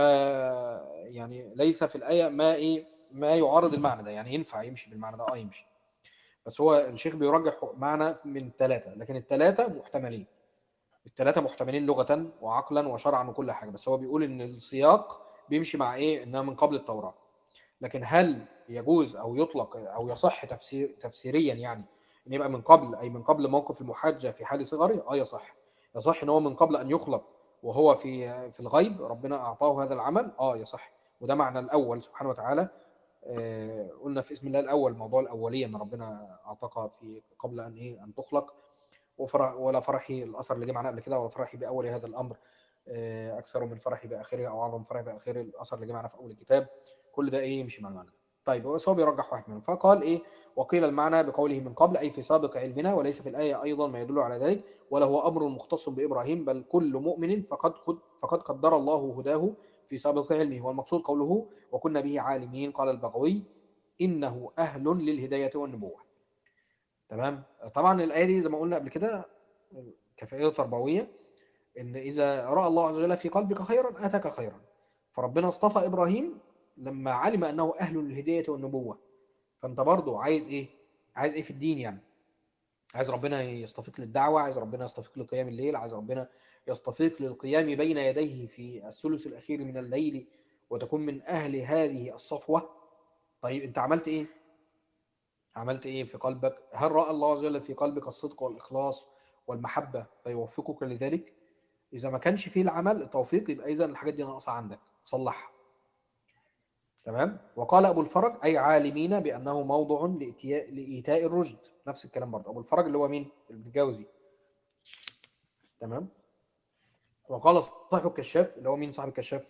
يعني ليس في الآية ما إيه ما يعارض المعنى ده يعني ينفع يمشي بالمعنى ده اه يمشي بس هو الشيخ بيرجح معنى من ثلاثة لكن الثلاثة محتملين الثلاثة محتملين لغة وعقلا وشرعا وكل حاجة بس هو بيقول ان السياق بيمشي مع ايه انها من قبل التوراة لكن هل يجوز او يطلق او يصح تفسير تفسيريا يعني ان يبقى من قبل اي من قبل موقف المحاجة في حال صغره اه يصح يصح ان هو من قبل ان يخلق وهو في في الغيب ربنا اعطاه هذا العمل اه يصح وده معنى الاول سبحانه وتعالى آه، قلنا في اسم الله الاول موضوع الاوليه ان ربنا اعطاك في قبل ان ايه ان تخلق وفرح ولا فرحي الاثر اللي جه معانا قبل كده ولا فرحي باول هذا الامر آه، اكثر من فرحي باخره او اعظم فرحي باخره الاثر اللي جه معانا في اول الكتاب كل ده ايه يمشي مع المعنى طيب بس هو بيرجح واحد منهم فقال ايه وقيل المعنى بقوله من قبل اي في سابق علمنا وليس في الايه ايضا ما يدل على ذلك ولا هو امر مختص بابراهيم بل كل مؤمن فقد قد فقد قدر الله هداه في سابق علمه والمقصود قوله وكنا به عالمين قال البغوي انه اهل للهدايه والنبوه تمام طبعا الايه دي زي ما قلنا قبل كده كفائده تربويه ان اذا راى الله عز وجل في قلبك خيرا اتاك خيرا فربنا اصطفى ابراهيم لما علم انه اهل للهدايه والنبوه فانت برضو عايز ايه عايز ايه في الدين يعني عايز ربنا يصطفيك للدعوه عايز ربنا يصطفيك لقيام الليل عايز ربنا يصطفيك للقيام بين يديه في الثلث الاخير من الليل وتكون من اهل هذه الصفوه طيب انت عملت ايه عملت ايه في قلبك هل راى الله عز وجل في قلبك الصدق والاخلاص والمحبه فيوفقك لذلك اذا ما كانش فيه العمل التوفيق يبقى اذا الحاجات دي ناقصه عندك صلحها تمام وقال ابو الفرج اي عالمين بانه موضع لإتياء لايتاء الرشد نفس الكلام برضه ابو الفرج اللي هو مين ابن الجوزي تمام وقال صاحب الكشاف اللي هو مين صاحب الكشاف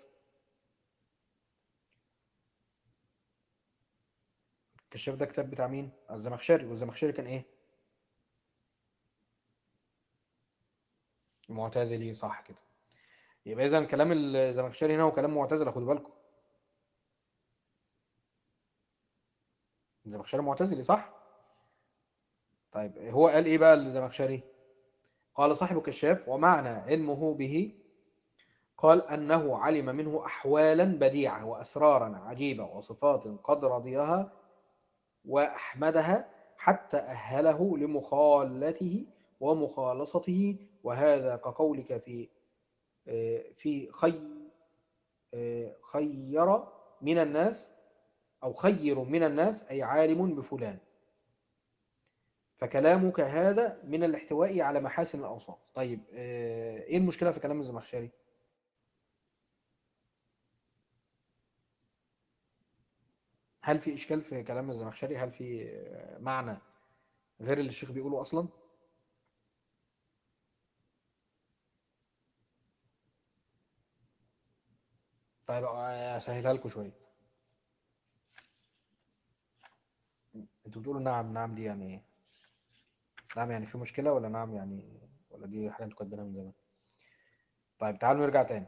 الكشاف ده كتاب بتاع مين الزمخشري والزمخشري كان ايه المعتزلي صح كده يبقى اذا كلام الزمخشري هنا هو كلام معتزله خدوا بالكم الزمخشري معتزلي صح طيب هو قال ايه بقى الزمخشري قال صاحب الكشاف ومعنى علمه به قال أنه علم منه أحوالا بديعة وأسرارا عجيبة وصفات قد رضيها وأحمدها حتى أهله لمخالته ومخالصته وهذا كقولك في في خي خير من الناس أو خير من الناس أي عالم بفلان فكلامك هذا من الاحتواء على محاسن الأوصاف طيب إيه المشكلة في كلام الزمخشري هل في إشكال في كلام الزمخشري هل في معنى غير اللي الشيخ بيقوله أصلا طيب أسهلها لكم شوية انتوا بتقولوا نعم نعم دي يعني ايه نعم يعني في مشكلة ولا نعم يعني ولا دي حاجة انتوا كاتبينها من زمان طيب تعالوا نرجع تاني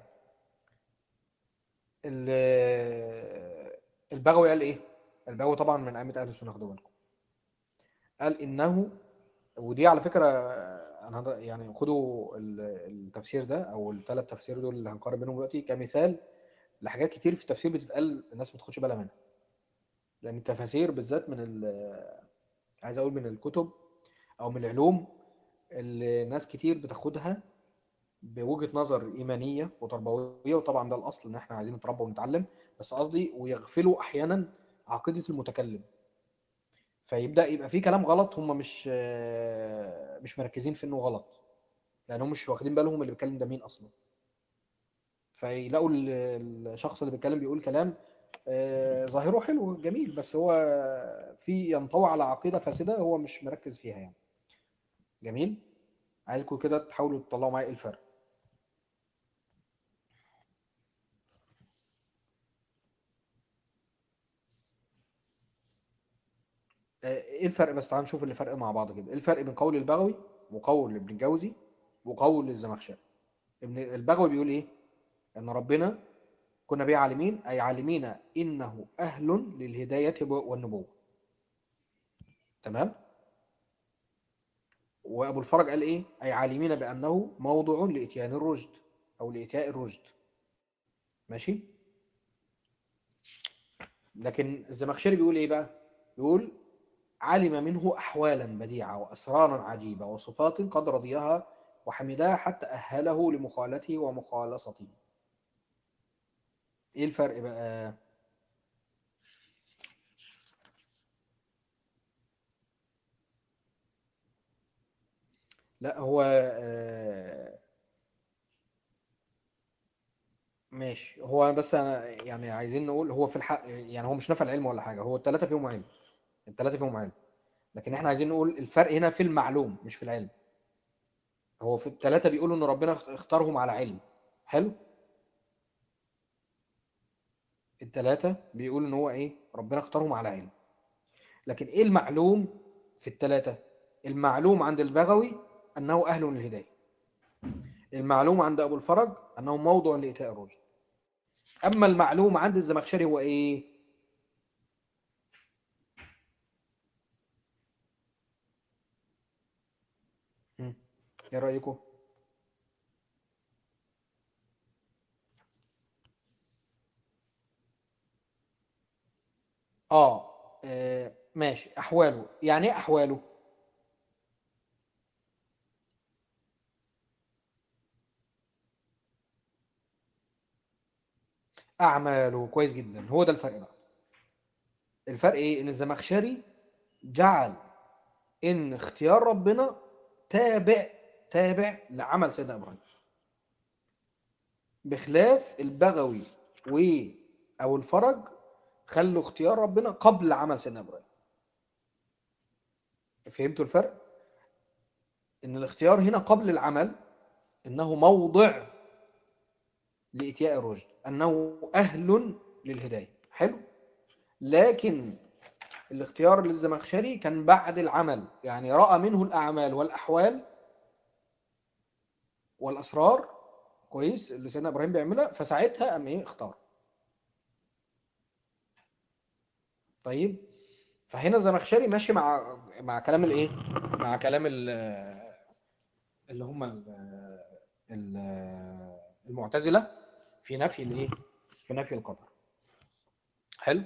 البغوي قال ايه البغوي طبعا من ائمه اهل السنه خدوا بالكم قال انه ودي على فكره انا يعني خدوا التفسير ده او الثلاث تفسير دول اللي هنقارن بينهم دلوقتي كمثال لحاجات كتير في التفسير بتتقال الناس ما تاخدش بالها منها لان التفاسير بالذات من عايز اقول من الكتب او من العلوم اللي ناس كتير بتاخدها بوجهة نظر إيمانية وتربوية وطبعا ده الأصل إن إحنا عايزين نتربى ونتعلم بس قصدي ويغفلوا أحيانا عقيدة المتكلم فيبدأ يبقى في كلام غلط هم مش مش مركزين في إنه غلط لأن هم مش واخدين بالهم اللي بيتكلم ده مين أصلا فيلاقوا الشخص اللي بيتكلم بيقول كلام ظاهره حلو جميل بس هو في ينطوي على عقيدة فاسدة هو مش مركز فيها يعني جميل عايزكم كده تحاولوا تطلعوا معايا ايه الفرق ايه الفرق بس تعالوا نشوف الفرق مع بعض كده ايه الفرق بين قول البغوي وقول ابن الجوزي وقول الزمخشري ابن البغوي بيقول ايه ان ربنا كنا به عالمين اي عالمين انه اهل للهدايه والنبوه تمام وابو الفرج قال ايه اي عالمين بانه موضع لاتيان الرشد او لاتياء الرشد ماشي لكن الزمخشري بيقول ايه بقى بيقول علم منه احوالا بديعه واسرارا عجيبه وصفات قد رضيها وحمداه حتى أهله لمخالته ومخالصته ايه الفرق بقى لا هو آه، ماشي هو بس أنا يعني عايزين نقول هو في الحق يعني هو مش نفى العلم ولا حاجة هو الثلاثة فيهم علم الثلاثة فيهم علم لكن احنا عايزين نقول الفرق هنا في المعلوم مش في العلم هو في الثلاثة بيقولوا ان ربنا اختارهم على علم حلو الثلاثة بيقولوا ان هو ايه ربنا اختارهم على علم لكن ايه المعلوم في الثلاثة المعلوم عند البغوي انه اهل للهداية المعلوم عند ابو الفرج انه موضع لإيتاء الرشد اما المعلوم عند الزمخشري هو ايه هم، ايه رأيكم اه آه، ماشي احواله يعني ايه احواله اعماله كويس جدا هو ده الفرق بقى الفرق ايه ان الزمخشري جعل ان اختيار ربنا تابع تابع لعمل سيدنا ابراهيم بخلاف البغوي و او الفرج خلوا اختيار ربنا قبل عمل سيدنا ابراهيم فهمتوا الفرق ان الاختيار هنا قبل العمل انه موضع لإتياء الرشد أنه أهل للهداية حلو لكن الاختيار للزمخشري كان بعد العمل يعني رأى منه الأعمال والأحوال والأسرار كويس اللي سيدنا إبراهيم بيعملها فساعتها قام إيه اختار طيب فهنا الزمخشري ماشي مع مع كلام الايه مع كلام ال اللي هم ال- ال- المعتزلة في نفي الايه في نفي القدر حلو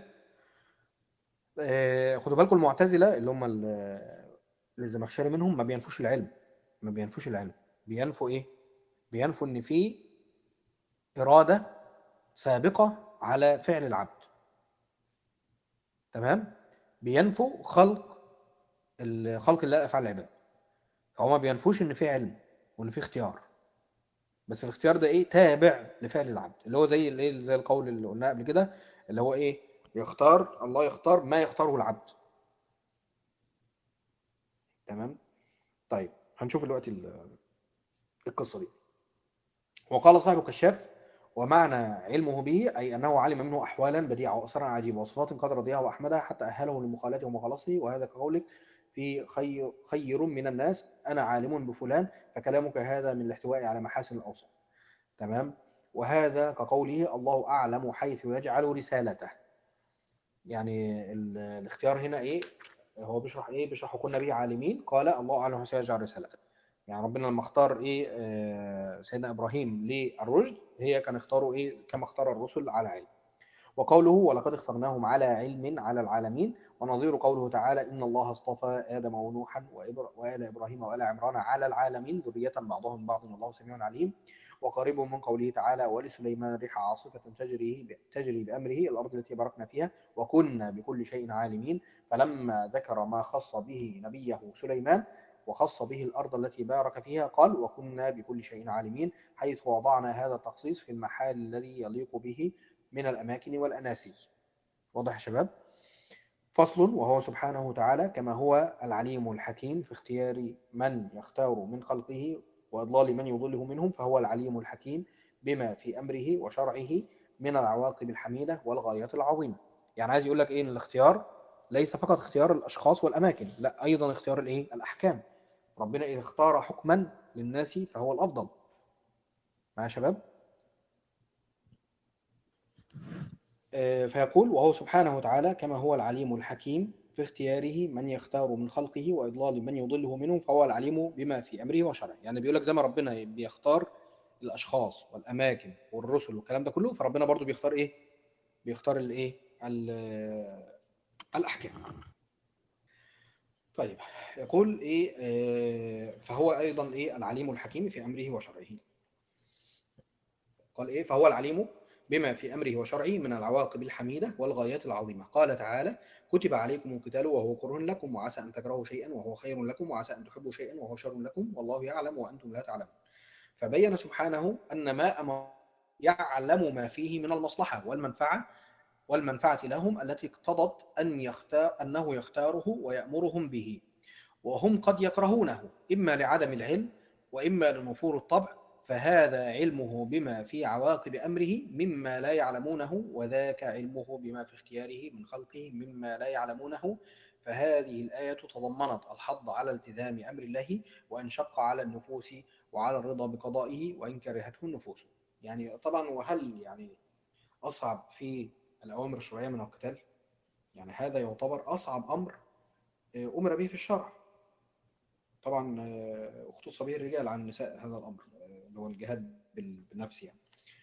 آه، خدوا بالكم المعتزلة اللي هم ال- اللي الزمخشري منهم ما بينفوش العلم ما بينفوش العلم بينفوا ايه بينفوا ان في إرادة سابقة على فعل العبد تمام بينفوا خلق ال- خلق الله افعال العباد فهو ما بينفوش ان في علم وان في اختيار بس الاختيار ده ايه تابع لفعل العبد اللي هو زي الايه زي القول اللي قلناه قبل كده اللي هو ايه يختار الله يختار ما يختاره العبد تمام طيب هنشوف دلوقتي ال- القصه دي وقال صاحب الكشاف ومعنى علمه به أي أنه علم منه أحوالا بديعة وأسرا عجيبة وصفات قد رضيها وأحمدها حتى أهله لمخالته ومخلصه وهذا كقولك في خير, خير من الناس أنا عالم بفلان فكلامك هذا من الاحتواء على محاسن الأوصاف تمام وهذا كقوله الله أعلم حيث يجعل رسالته يعني ال- الاختيار هنا إيه هو بيشرح إيه بيشرح كنا به عالمين قال الله أعلم حيث يجعل رسالته يعني ربنا لما اختار ايه آه، سيدنا ابراهيم للرشد هي كان اختاره ايه كما اختار الرسل على علم وقوله ولقد اخترناهم على علم على العالمين ونظير قوله تعالى ان الله اصطفى ادم ونوحا وإبر- وال ابراهيم وال عمران على العالمين ذريه بعضهم من بعض والله سميع عليم وقريب من قوله تعالى ولسليمان ريح عاصفه تجري تجري بامره الارض التي باركنا فيها وكنا بكل شيء عالمين فلما ذكر ما خص به نبيه سليمان وخص به الأرض التي بارك فيها قال وكنا بكل شيء عالمين حيث وضعنا هذا التخصيص في المحال الذي يليق به من الأماكن والأناسي واضح يا شباب فصل وهو سبحانه وتعالى كما هو العليم الحكيم في اختيار من يختار من خلقه وإضلال من يضله منهم فهو العليم الحكيم بما في أمره وشرعه من العواقب الحميدة والغايات العظيمة يعني عايز يقول لك إيه إن الاختيار ليس فقط اختيار الأشخاص والأماكن لا أيضا اختيار الإيه الأحكام ربنا إذا اختار حكما للناس فهو الأفضل مع شباب آه، فيقول وهو سبحانه وتعالى كما هو العليم الحكيم في اختياره من يختار من خلقه وإضلال من يضله منهم فهو العليم بما في أمره وشرعه يعني بيقول لك زي ما ربنا بيختار الأشخاص والأماكن والرسل والكلام ده كله فربنا برضو بيختار إيه بيختار الإيه ال- الأحكام طيب يقول إيه آه، فهو فهو أيضا إيه العليم الحكيم في أمره وشرعه قال إيه فهو العليم بما في أمره وشرعه من العواقب الحميدة والغايات العظيمة قال تعالى كتب عليكم القتال وهو كره لكم وعسى أن تكرهوا شيئا وهو خير لكم وعسى أن تحبوا شيئا وهو شر لكم والله يعلم وأنتم لا تعلمون فبين سبحانه أن ما أمر يعلم ما فيه من المصلحة والمنفعة والمنفعة لهم التي اقتضت أن يختار أنه يختاره ويأمرهم به وهم قد يكرهونه إما لعدم العلم وإما لنفور الطبع فهذا علمه بما في عواقب أمره مما لا يعلمونه وذاك علمه بما في اختياره من خلقه مما لا يعلمونه فهذه الآية تضمنت الحض على التزام أمر الله وأن شق على النفوس وعلى الرضا بقضائه وإن كرهته النفوس يعني طبعا وهل يعني أصعب في الأوامر الشرعية من القتال يعني هذا يعتبر أصعب أمر أمر به في الشرع طبعا اختص به الرجال عن النساء هذا الأمر اللي هو الجهاد بالنفس يعني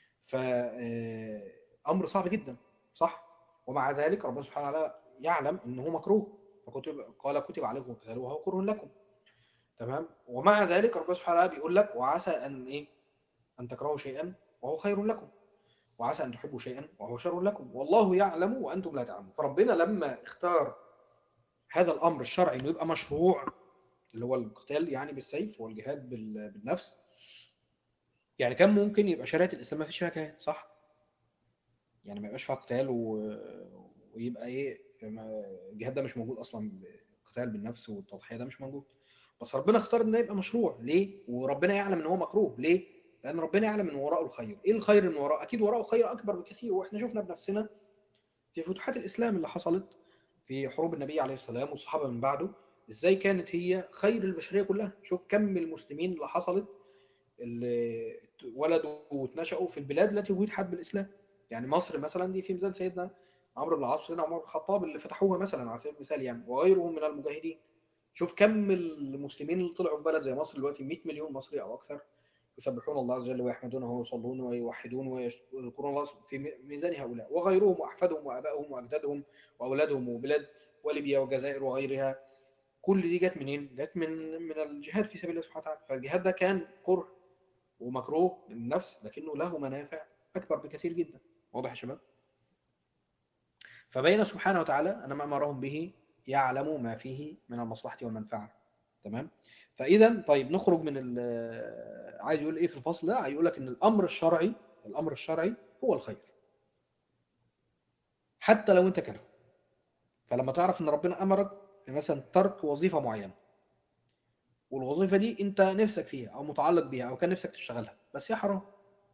فأمر صعب جدا صح ومع ذلك ربنا سبحانه وتعالى يعلم أنه مكروه فكتب قال كتب عليكم القتال وهو كره لكم تمام ومع ذلك ربنا سبحانه وتعالى بيقول لك وعسى أن إيه أن تكرهوا شيئا وهو خير لكم وعسى أن تحبوا شيئا وهو شر لكم والله يعلم وأنتم لا تعلمون فربنا لما اختار هذا الأمر الشرعي انه يبقى مشروع اللي هو القتال يعني بالسيف والجهاد بالنفس يعني كان ممكن يبقى شريعة الإسلام ما فيش فيها جهاد صح يعني ما يبقاش فيها قتال و... ويبقى ايه الجهاد ده مش موجود اصلا القتال بالنفس والتضحية ده مش موجود بس ربنا اختار ان ده يبقى مشروع ليه وربنا يعلم ان هو مكروه ليه لان ربنا يعلم ان وراءه الخير ايه الخير من وراءه اكيد وراءه خير اكبر بكثير واحنا شفنا بنفسنا في فتوحات الاسلام اللي حصلت في حروب النبي عليه السلام والصحابه من بعده ازاي كانت هي خير البشريه كلها شوف كم المسلمين اللي حصلت اللي ولدوا واتنشأوا في البلاد التي وجدت بالاسلام يعني مصر مثلا دي في ميزان سيدنا عمرو بن العاص وسيدنا عمر بن الخطاب اللي فتحوها مثلا على سبيل المثال يعني وغيرهم من المجاهدين شوف كم المسلمين اللي طلعوا في بلد زي مصر دلوقتي 100 مليون مصري او اكثر يسبحون الله عز وجل ويحمدونه ويصلون ويوحدون ويذكرون الله في ميزان هؤلاء وغيرهم وأحفادهم وأبائهم وأجدادهم وأولادهم وبلاد وليبيا والجزائر وغيرها كل دي جت منين؟ جت من من الجهاد في سبيل الله سبحانه وتعالى فالجهاد ده كان كره ومكروه للنفس لكنه له منافع أكبر بكثير جدا واضح يا شباب؟ فبين سبحانه وتعالى أن ما أمرهم به يعلم ما فيه من المصلحة والمنفعة تمام؟ فاذا طيب نخرج من عايز يقول ايه في الفصل ده هيقول لك ان الامر الشرعي الامر الشرعي هو الخير حتى لو انت كره فلما تعرف ان ربنا امرك مثلا ترك وظيفه معينه والوظيفه دي انت نفسك فيها او متعلق بيها او كان نفسك تشتغلها بس هي حرام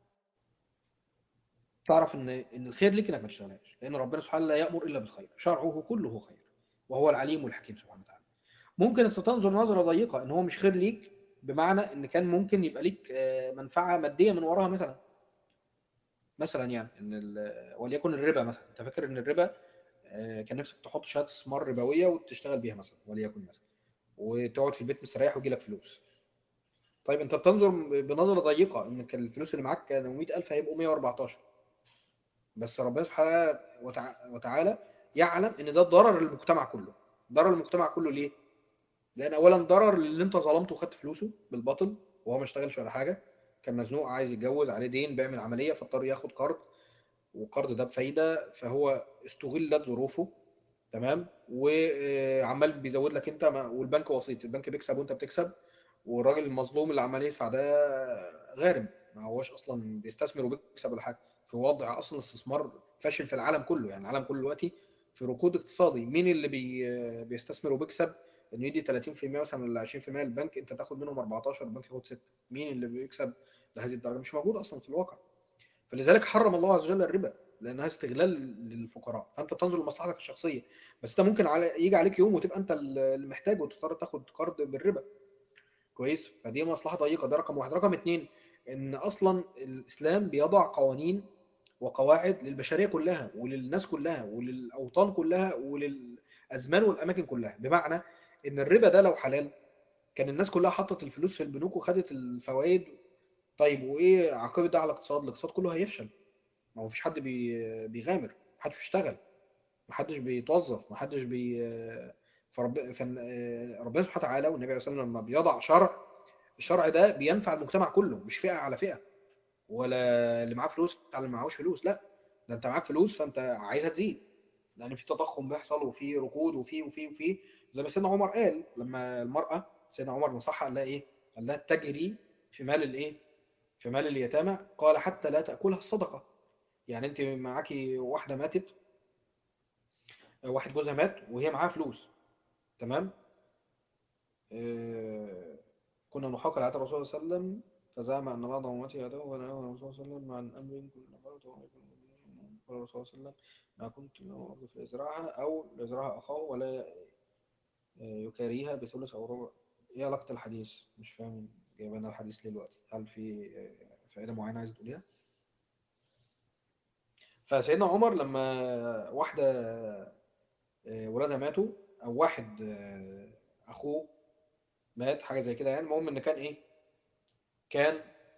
تعرف ان ان الخير ليك انك ما تشتغلهاش لان ربنا سبحانه لا يامر الا بالخير شرعه كله خير وهو العليم الحكيم سبحانه وتعالى ممكن انت تنظر نظرة ضيقة ان هو مش خير ليك بمعنى ان كان ممكن يبقى ليك منفعة مادية من وراها مثلا مثلا يعني ان وليكن الربا مثلا انت فاكر ان الربا كان نفسك تحط شهادة استثمار ربوية وتشتغل بيها مثلا وليكن مثلا وتقعد في البيت مستريح ويجي لك فلوس طيب انت بتنظر بنظرة ضيقة ان الفلوس اللي معاك كانوا 100000 هيبقوا 114 بس ربنا سبحانه وتعالى يعلم ان ده ضرر للمجتمع كله ضرر المجتمع كله ليه لان اولا ضرر اللي انت ظلمته وخدت فلوسه بالباطل وهو ما اشتغلش ولا حاجه كان مزنوق عايز يتجوز عليه دين بيعمل عمليه فاضطر ياخد قرض والقرض ده بفايده فهو استغلت ظروفه تمام وعمال بيزود لك انت والبنك وسيط البنك بيكسب وانت بتكسب والراجل المظلوم اللي عمال يدفع ده غارم ما هوش اصلا بيستثمر وبيكسب ولا حاجه في وضع اصلا الاستثمار فاشل في العالم كله يعني العالم كله دلوقتي في ركود اقتصادي مين اللي بي بيستثمر وبيكسب انه يدي 30% مثلا ولا 20% للبنك انت تاخد منهم 14 البنك ياخد 6 مين اللي بيكسب لهذه الدرجه مش موجود اصلا في الواقع فلذلك حرم الله عز وجل الربا لانها استغلال للفقراء فانت تنظر لمصلحتك الشخصيه بس انت ممكن على يجي عليك يوم وتبقى انت اللي محتاج وتضطر تاخد قرض بالربا كويس فدي مصلحه ضيقه ده رقم واحد رقم اثنين ان اصلا الاسلام بيضع قوانين وقواعد للبشريه كلها وللناس كلها وللاوطان كلها وللازمان والاماكن كلها بمعنى ان الربا ده لو حلال كان الناس كلها حطت الفلوس في البنوك وخدت الفوائد طيب وايه عقابه ده على الاقتصاد الاقتصاد كله هيفشل ما هو مفيش حد بي... بيغامر محدش بيشتغل محدش بيتوظف محدش بي فرب... فن... ربنا سبحانه وتعالى والنبي عليه الصلاه والسلام لما بيضع شرع الشرع ده بينفع المجتمع كله مش فئة على فئة ولا اللي معاه فلوس على اللي معهوش فلوس لا ده انت معاك فلوس فانت عايزها تزيد لان في تضخم بيحصل وفي ركود وفي وفي وفي زي ما سيدنا عمر قال لما المرأة سيدنا عمر نصحها قال لها ايه قال لها تجري في مال الايه في مال اليتامى قال حتى لا تأكلها الصدقة يعني انت معاكي واحدة ماتت واحد جوزها مات وهي معاها فلوس تمام آه، كنا نحاق على عهد الرسول صلى الله عليه وسلم فزعم أن بعض أمته يدعو ونهى الرسول صلى الله عليه وسلم عن أمر كنا قالت قال الرسول صلى الله عليه وسلم ما كنت أرض في إزراعها أو لإزراعها أخاه ولا يكاريها بثلث أو ربع إيه علاقة الحديث مش فاهم جايبانا الحديث ليه دلوقتي هل في فائدة معينة عايز تقوليها فسيدنا عمر لما واحدة ولادها ماتوا أو واحد أخوه مات حاجة زي كده يعني المهم إن كان إيه كان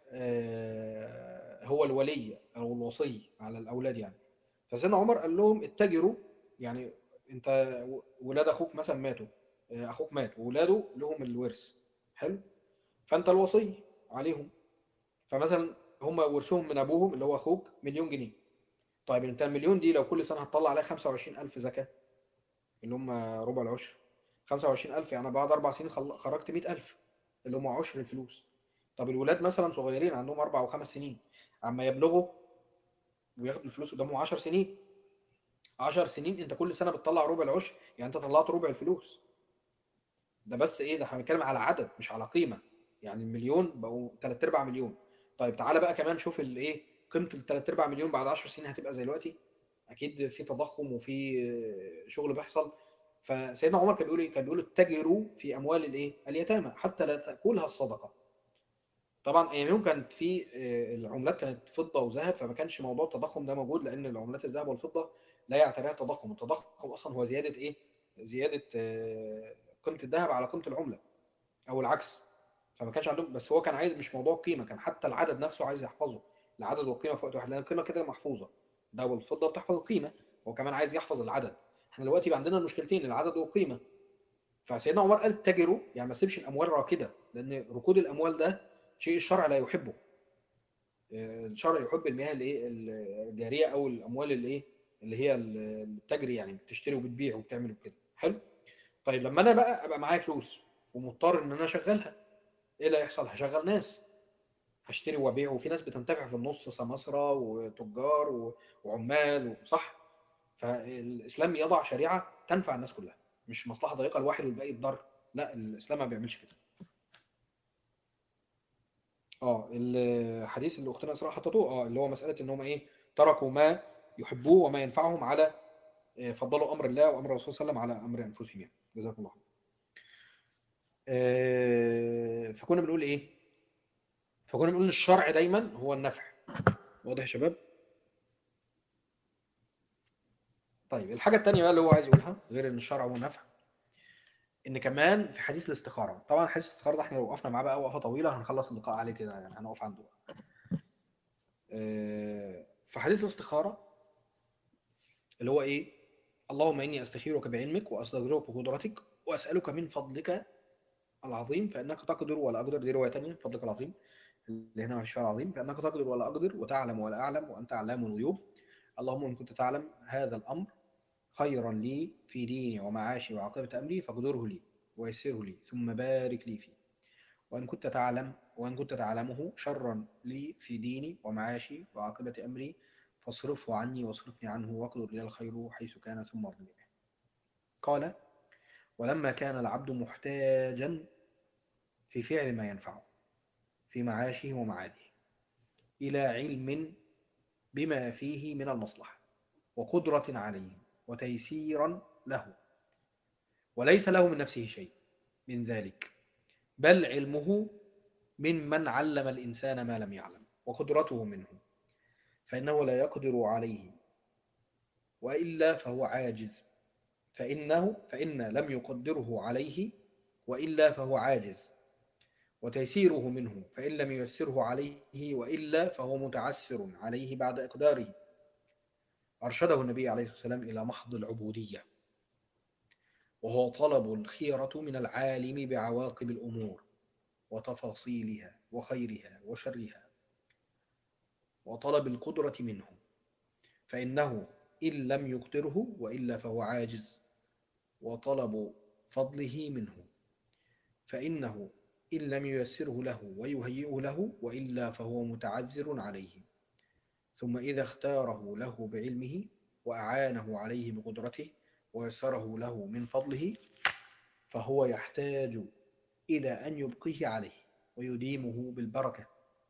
هو الولي أو الوصي على الأولاد يعني فسيدنا عمر قال لهم اتجروا يعني انت ولاد اخوك مثلا ماتوا اخوك مات وولاده لهم الورث حلو فانت الوصي عليهم فمثلا هم ورثهم من ابوهم اللي هو اخوك مليون جنيه طيب انت المليون دي لو كل سنه هتطلع عليها 25000 زكاه اللي هم ربع العشر 25000 يعني بعد اربع سنين خرجت 100000 اللي هم عشر الفلوس طب الولاد مثلا صغيرين عندهم اربع وخمس سنين عما يبلغوا وياخد الفلوس قدامهم 10 سنين 10 سنين انت كل سنه بتطلع ربع العشر يعني انت طلعت ربع الفلوس ده بس ايه ده احنا بنتكلم على عدد مش على قيمه يعني المليون بقوا 3 ارباع مليون طيب تعالى بقى كمان شوف الايه قيمه ال 3 ارباع مليون بعد 10 سنين هتبقى زي دلوقتي اكيد في تضخم وفي شغل بيحصل فسيدنا عمر كان بيقول ايه كان بيقول اتجروا في اموال الايه اليتامى حتى لا تاكلها الصدقه طبعا ايامهم كانت في العملات كانت فضه وذهب فما كانش موضوع التضخم ده موجود لان العملات الذهب والفضه لا يعتريها تضخم التضخم اصلا هو زياده ايه زياده قيمه الذهب على قيمه العمله او العكس فما كانش عندهم بس هو كان عايز مش موضوع قيمه كان حتى العدد نفسه عايز يحفظه العدد والقيمه في وقت واحد لان القيمه كده محفوظه ده والفضه بتحفظ القيمه هو كمان عايز يحفظ العدد احنا دلوقتي بقى عندنا المشكلتين العدد والقيمه فسيدنا عمر قال اتجروا يعني ما تسيبش الاموال راكده لان ركود الاموال ده شيء الشرع لا يحبه الشرع يحب المياه الايه الجاريه او الاموال الايه اللي هي اللي بتجري يعني بتشتري وبتبيع وبتعمل وكده حلو طيب لما انا بقى ابقى معايا فلوس ومضطر ان انا اشغلها ايه اللي هيحصل هشغل ناس هشتري وابيع وفي ناس بتنتفع في النص سماسرة وتجار وعمال صح فالاسلام يضع شريعه تنفع الناس كلها مش مصلحه ضيقه لواحد والباقي يتضر لا الاسلام ما بيعملش كده اه الحديث اللي اختنا اسراء حطته اه اللي هو مساله ان هم ايه تركوا ما يحبوه وما ينفعهم على فضلوا امر الله وامر الرسول صلى الله عليه وسلم على امر انفسهم يعني جزاكم الله خير فكنا بنقول ايه فكنا بنقول ان الشرع دايما هو النفع واضح يا شباب طيب الحاجه الثانيه بقى اللي هو عايز يقولها غير ان الشرع هو النفع ان كمان في حديث الاستخاره طبعا حديث الاستخاره ده احنا لو وقفنا معاه بقى وقفه طويله هنخلص اللقاء عليه كده يعني هنقف عنده في حديث الاستخاره اللي هو ايه اللهم اني استخيرك بعلمك واستغفرك بقدرتك واسالك من فضلك العظيم فانك تقدر ولا اقدر دي روايه ثانيه فضلك العظيم اللي هنا مش العظيم فانك تقدر ولا اقدر وتعلم ولا اعلم وانت علام الغيوب اللهم ان كنت تعلم هذا الامر خيرا لي في ديني ومعاشي وعاقبة أمري فاقدره لي ويسره لي ثم بارك لي فيه وإن كنت تعلم وإن كنت تعلمه شرا لي في ديني ومعاشي وعاقبة أمري فاصرفه عني واصرفني عنه واقدر لي الخير حيث كان ثم ارضني به قال ولما كان العبد محتاجا في فعل ما ينفعه في معاشه ومعاده إلى علم بما فيه من المصلحة وقدرة عليه وتيسيرا له وليس له من نفسه شيء من ذلك بل علمه ممن علم الإنسان ما لم يعلم وقدرته منه فإنه لا يقدر عليه وإلا فهو عاجز فإنه فإن لم يقدره عليه وإلا فهو عاجز وتيسيره منه فإن لم ييسره عليه وإلا فهو متعسر عليه بعد إقداره أرشده النبي عليه الصلاة والسلام إلى محض العبودية وهو طلب الخيرة من العالم بعواقب الأمور وتفاصيلها وخيرها وشرها وطلب القدرة منه فإنه إن لم يقدره وإلا فهو عاجز وطلب فضله منه فإنه إن لم ييسره له ويهيئه له وإلا فهو متعذر عليه ثم إذا اختاره له بعلمه وأعانه عليه بقدرته ويسره له من فضله فهو يحتاج إلى أن يبقيه عليه ويديمه بالبركة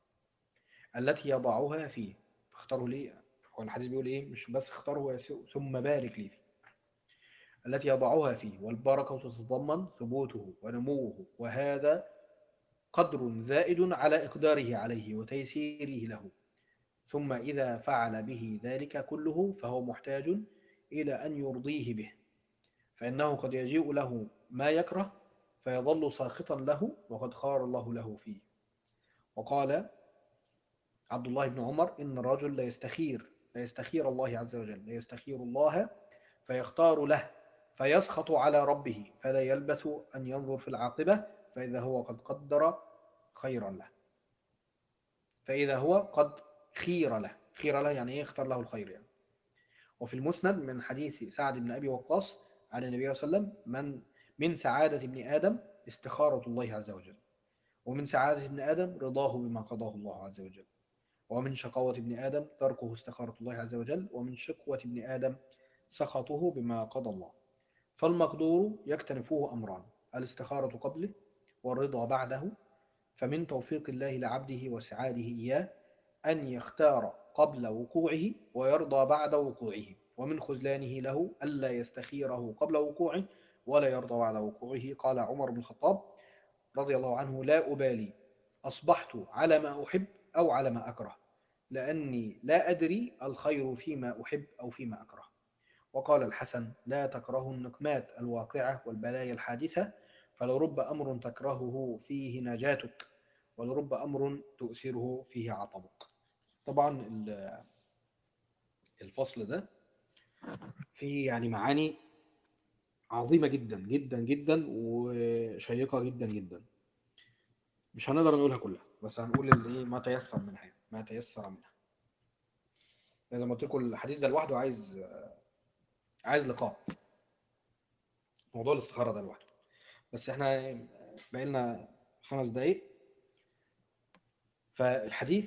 التي يضعها فيه اختاره ليه هو الحديث بيقول إيه مش بس اختاره ثم بارك لي فيه التي يضعها فيه والبركة تتضمن ثبوته ونموه وهذا قدر زائد على إقداره عليه وتيسيره له ثم إذا فعل به ذلك كله فهو محتاج إلى أن يرضيه به فإنه قد يجيء له ما يكره فيظل ساخطا له وقد خار الله له فيه وقال عبد الله بن عمر إن الرجل لا يستخير لا يستخير الله عز وجل لا يستخير الله فيختار له فيسخط على ربه فلا يلبث أن ينظر في العاقبة فإذا هو قد قدر خيرا له فإذا هو قد خير له خير له يعني إيه اختار له الخير يعني وفي المسند من حديث سعد بن أبي وقاص عن النبي صلى الله عليه وسلم من من سعادة ابن آدم استخارة الله عز وجل ومن سعادة ابن آدم رضاه بما قضاه الله عز وجل ومن شقاوة ابن آدم تركه استخارة الله عز وجل ومن شقوة ابن آدم سخطه بما قضى الله فالمقدور يكتنفه أمران الاستخارة قبله والرضا بعده فمن توفيق الله لعبده وسعاده إياه أن يختار قبل وقوعه ويرضى بعد وقوعه ومن خذلانه له ألا يستخيره قبل وقوعه ولا يرضى بعد وقوعه قال عمر بن الخطاب رضي الله عنه لا أبالي أصبحت على ما أحب أو على ما أكره لأني لا أدري الخير فيما أحب أو فيما أكره وقال الحسن لا تكره النقمات الواقعة والبلايا الحادثة فلرب أمر تكرهه فيه نجاتك ولرب أمر تؤثره فيه عطبك طبعا الفصل ده فيه يعني معاني عظيمة جدا جدا جدا وشيقة جدا جدا مش هنقدر نقولها كلها بس هنقول اللي ما تيسر منها ما تيسر منها زي ما قلت لكم الحديث ده لوحده عايز عايز لقاء موضوع الاستخارة ده لوحده بس احنا باقي لنا خمس دقايق فالحديث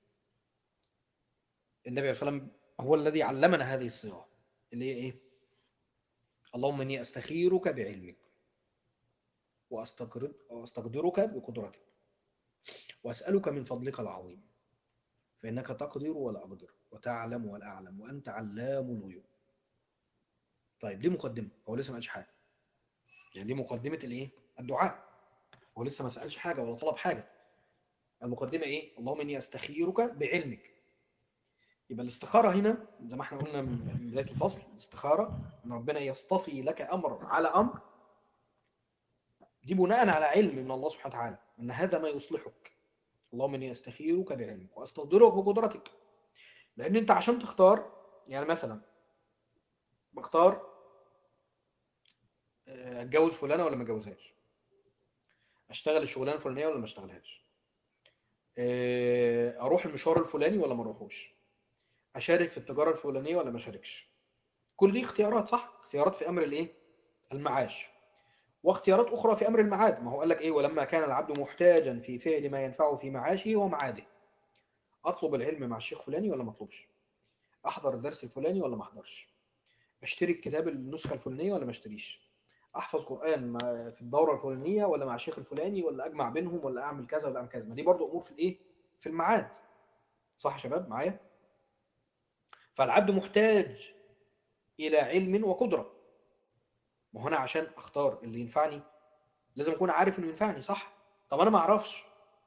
النبي صلى الله عليه وسلم هو الذي علمنا هذه الصيغة اللي هي ايه اللهم اني استخيرك بعلمك واستقدرك بقدرتك واسألك من فضلك العظيم فإنك تقدر ولا أقدر وتعلم ولا أعلم وأنت علام الغيوب طيب دي مقدمة هو لسه ما قالش حاجة يعني دي مقدمة الايه الدعاء هو لسه ما سألش حاجة ولا طلب حاجة المقدمة ايه اللهم اني استخيرك بعلمك يبقى الاستخارة هنا زي ما احنا قلنا من بداية الفصل الاستخارة ان ربنا يصطفي لك امر على امر دي بناء على علم من الله سبحانه وتعالى ان هذا ما يصلحك اللهم اني استخيرك بعلمك واستقدرك بقدرتك لان انت عشان تختار يعني مثلا بختار اتجوز فلانه ولا ما اتجوزهاش اشتغل الشغلانه الفلانيه ولا ما اشتغلهاش اروح المشوار الفلاني ولا ما اروحوش اشارك في التجاره الفلانيه ولا ما اشاركش كل دي اختيارات صح اختيارات في امر الايه المعاش واختيارات اخرى في امر المعاد ما هو قال لك ايه ولما كان العبد محتاجا في فعل ما ينفعه في معاشه ومعاده اطلب العلم مع الشيخ فلاني ولا ما اطلبش احضر الدرس الفلاني ولا ما احضرش اشتري الكتاب النسخه الفلانيه ولا ما اشتريش احفظ قران في الدوره الفلانيه ولا مع الشيخ الفلاني ولا اجمع بينهم ولا اعمل كذا ولا اعمل كذا ما دي برضو امور في الايه في المعاد صح يا شباب معايا فالعبد محتاج الى علم وقدره ما هو انا عشان اختار اللي ينفعني لازم اكون عارف انه ينفعني صح طب انا ما اعرفش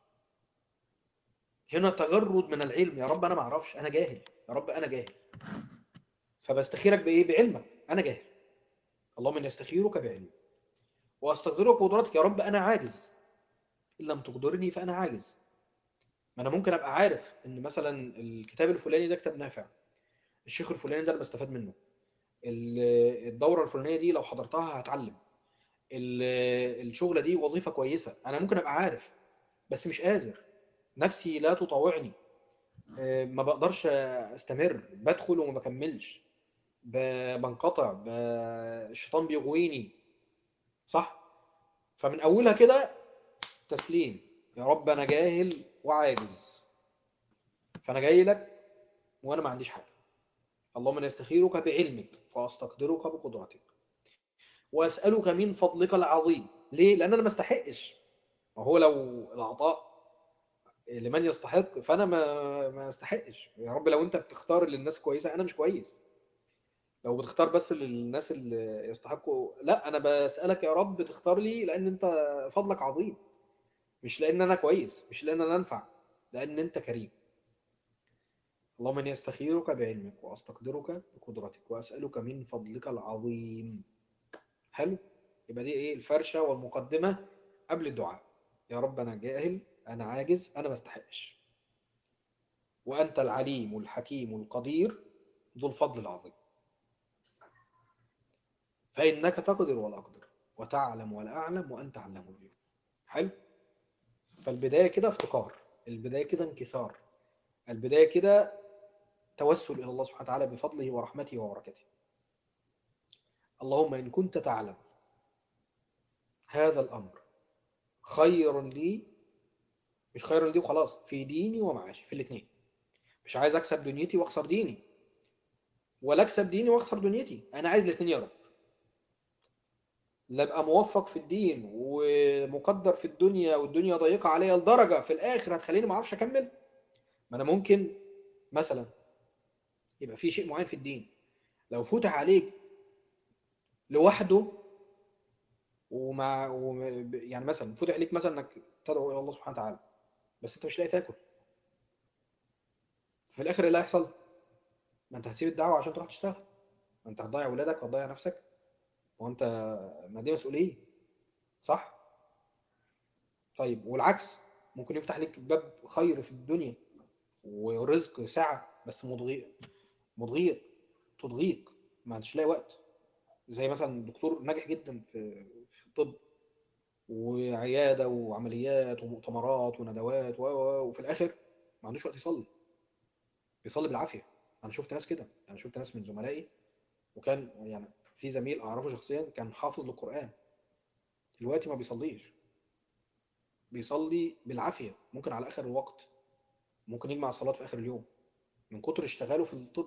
هنا تجرد من العلم يا رب انا ما اعرفش انا جاهل يا رب انا جاهل فبستخيرك بايه بعلمك انا جاهل اللهم اني استخيرك بعلمك واستقدرك بقدرتك يا رب انا عاجز ان لم تقدرني فانا عاجز ما انا ممكن ابقى عارف ان مثلا الكتاب الفلاني ده كتاب نافع الشيخ الفلاني ده انا بستفاد منه الدوره الفلانيه دي لو حضرتها هتعلم الشغله دي وظيفه كويسه انا ممكن ابقى عارف بس مش قادر نفسي لا تطاوعني آه، ما بقدرش استمر بدخل وما بكملش ب- بنقطع ب- الشيطان بيغويني صح فمن اولها كده تسليم يا رب انا جاهل وعاجز فانا جاي لك وانا ما عنديش حاجه اللهم انا استخيرك بعلمك فاستقدرك بقدرتك واسالك من فضلك العظيم ليه لان انا ما استحقش وهو لو العطاء لمن يستحق فانا ما ما استحقش يا رب لو انت بتختار للناس كويسه انا مش كويس لو بتختار بس للناس اللي يستحقوا لا انا بسالك يا رب تختار لي لان انت فضلك عظيم مش لان انا كويس مش لان انا انفع لان انت كريم اللهم اني استخيرك بعلمك واستقدرك بقدرتك واسالك من فضلك العظيم حلو يبقى دي ايه الفرشه والمقدمه قبل الدعاء يا رب انا جاهل انا عاجز انا ما استحقش وانت العليم الحكيم القدير ذو الفضل العظيم فانك تقدر ولا اقدر وتعلم ولا اعلم وانت علام الغيوب حلو فالبدايه كده افتقار البدايه كده انكسار البدايه كده توسل الى الله سبحانه وتعالى بفضله ورحمته وبركته اللهم ان كنت تعلم هذا الامر خير لي مش خير لي وخلاص في ديني ومعاشي في الاثنين مش عايز اكسب دنيتي واخسر ديني ولا اكسب ديني واخسر دنيتي انا عايز الاثنين يا رب لا ابقى موفق في الدين ومقدر في الدنيا والدنيا ضيقه عليا لدرجه في الاخر هتخليني ما اعرفش اكمل ما انا ممكن مثلا يبقى في شيء معين في الدين لو فتح عليك لوحده ومع وم... يعني مثلا فتح عليك مثلا انك تدعو الى الله سبحانه وتعالى بس انت مش لاقي تاكل في الاخر ايه اللي هيحصل ما انت هتسيب الدعوه عشان تروح تشتغل ما انت هتضيع ولادك وهتضيع نفسك وانت ما دي مسؤوليه صح طيب والعكس ممكن يفتح لك باب خير في الدنيا ورزق سعه بس مضغيق مضغيق تضغيق ما انتش لاقي وقت زي مثلا دكتور ناجح جدا في في الطب وعياده وعمليات ومؤتمرات وندوات و و- وفي الاخر ما عندوش وقت يصلي بيصلي بالعافيه انا شفت ناس كده انا شفت ناس من زملائي وكان يعني في زميل اعرفه شخصيا كان حافظ للقران دلوقتي ما بيصليش بيصلي بالعافيه ممكن على اخر الوقت ممكن يجمع الصلاه في اخر اليوم من كتر اشتغاله في الطب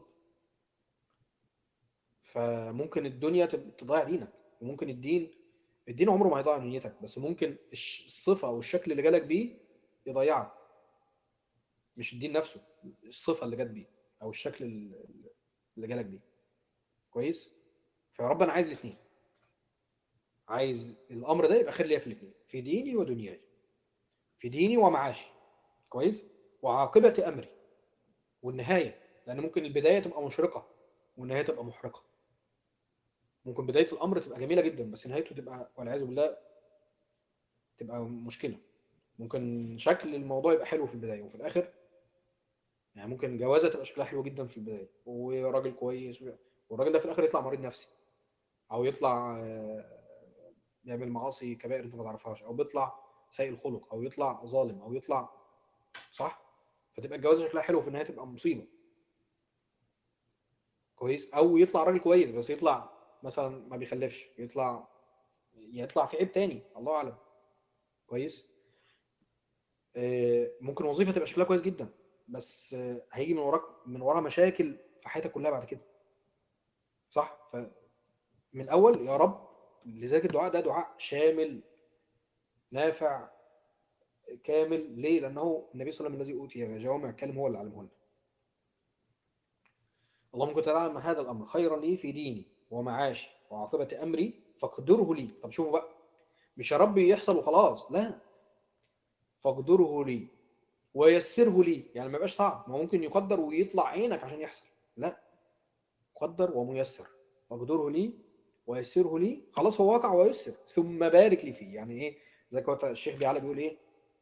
فممكن الدنيا تب- تضيع دينك وممكن الدين الدين عمره ما هيضيع دنيتك بس ممكن الش- الصفة أو الشكل اللي جالك بيه يضيعك مش الدين نفسه الصفة اللي جات بيه أو الشكل ال- اللي جالك بيه كويس فيا رب أنا عايز الاثنين عايز الأمر ده يبقى خير ليا في الاثنين في ديني ودنياي في ديني ومعاشي كويس وعاقبة أمري والنهاية لأن ممكن البداية تبقى مشرقة والنهاية تبقى محرقة ممكن بداية الأمر تبقى جميلة جدا بس نهايته تبقى والعياذ بالله تبقى مشكلة ممكن شكل الموضوع يبقى حلو في البداية وفي الآخر يعني ممكن جوازة تبقى شكلها حلو جدا في البداية وراجل كويس والراجل ده في الآخر يطلع مريض نفسي أو يطلع آه، يعمل معاصي كبائر أنت ما تعرفهاش أو بيطلع سيء الخلق أو يطلع ظالم أو يطلع صح فتبقى الجوازة شكلها حلو في النهاية تبقى مصيبة كويس أو يطلع راجل كويس بس يطلع مثلا ما بيخلفش يطلع يطلع في عيب تاني الله أعلم كويس آه، ممكن وظيفة تبقى شكلها كويس جدا بس آه، هيجي من وراك من ورا مشاكل في حياتك كلها بعد كده صح فمن الأول يا رب لذلك الدعاء ده دعاء شامل نافع كامل ليه؟ لأنه النبي صلى الله عليه وسلم الذي أوتي جوامع الكلم هو اللي علمه لنا اللهم كنت تعلم هذا الأمر خيرا لي في ديني ومعاشي وعاقبة أمري فاقدره لي طب شوفوا بقى مش يا رب يحصل وخلاص لا فاقدره لي ويسره لي يعني ما يبقاش صعب ما ممكن يقدر ويطلع عينك عشان يحصل لا قدر وميسر فاقدره لي ويسره لي خلاص هو واقع ويسر ثم بارك لي فيه يعني ايه زي ما الشيخ بيعلى بيقول ايه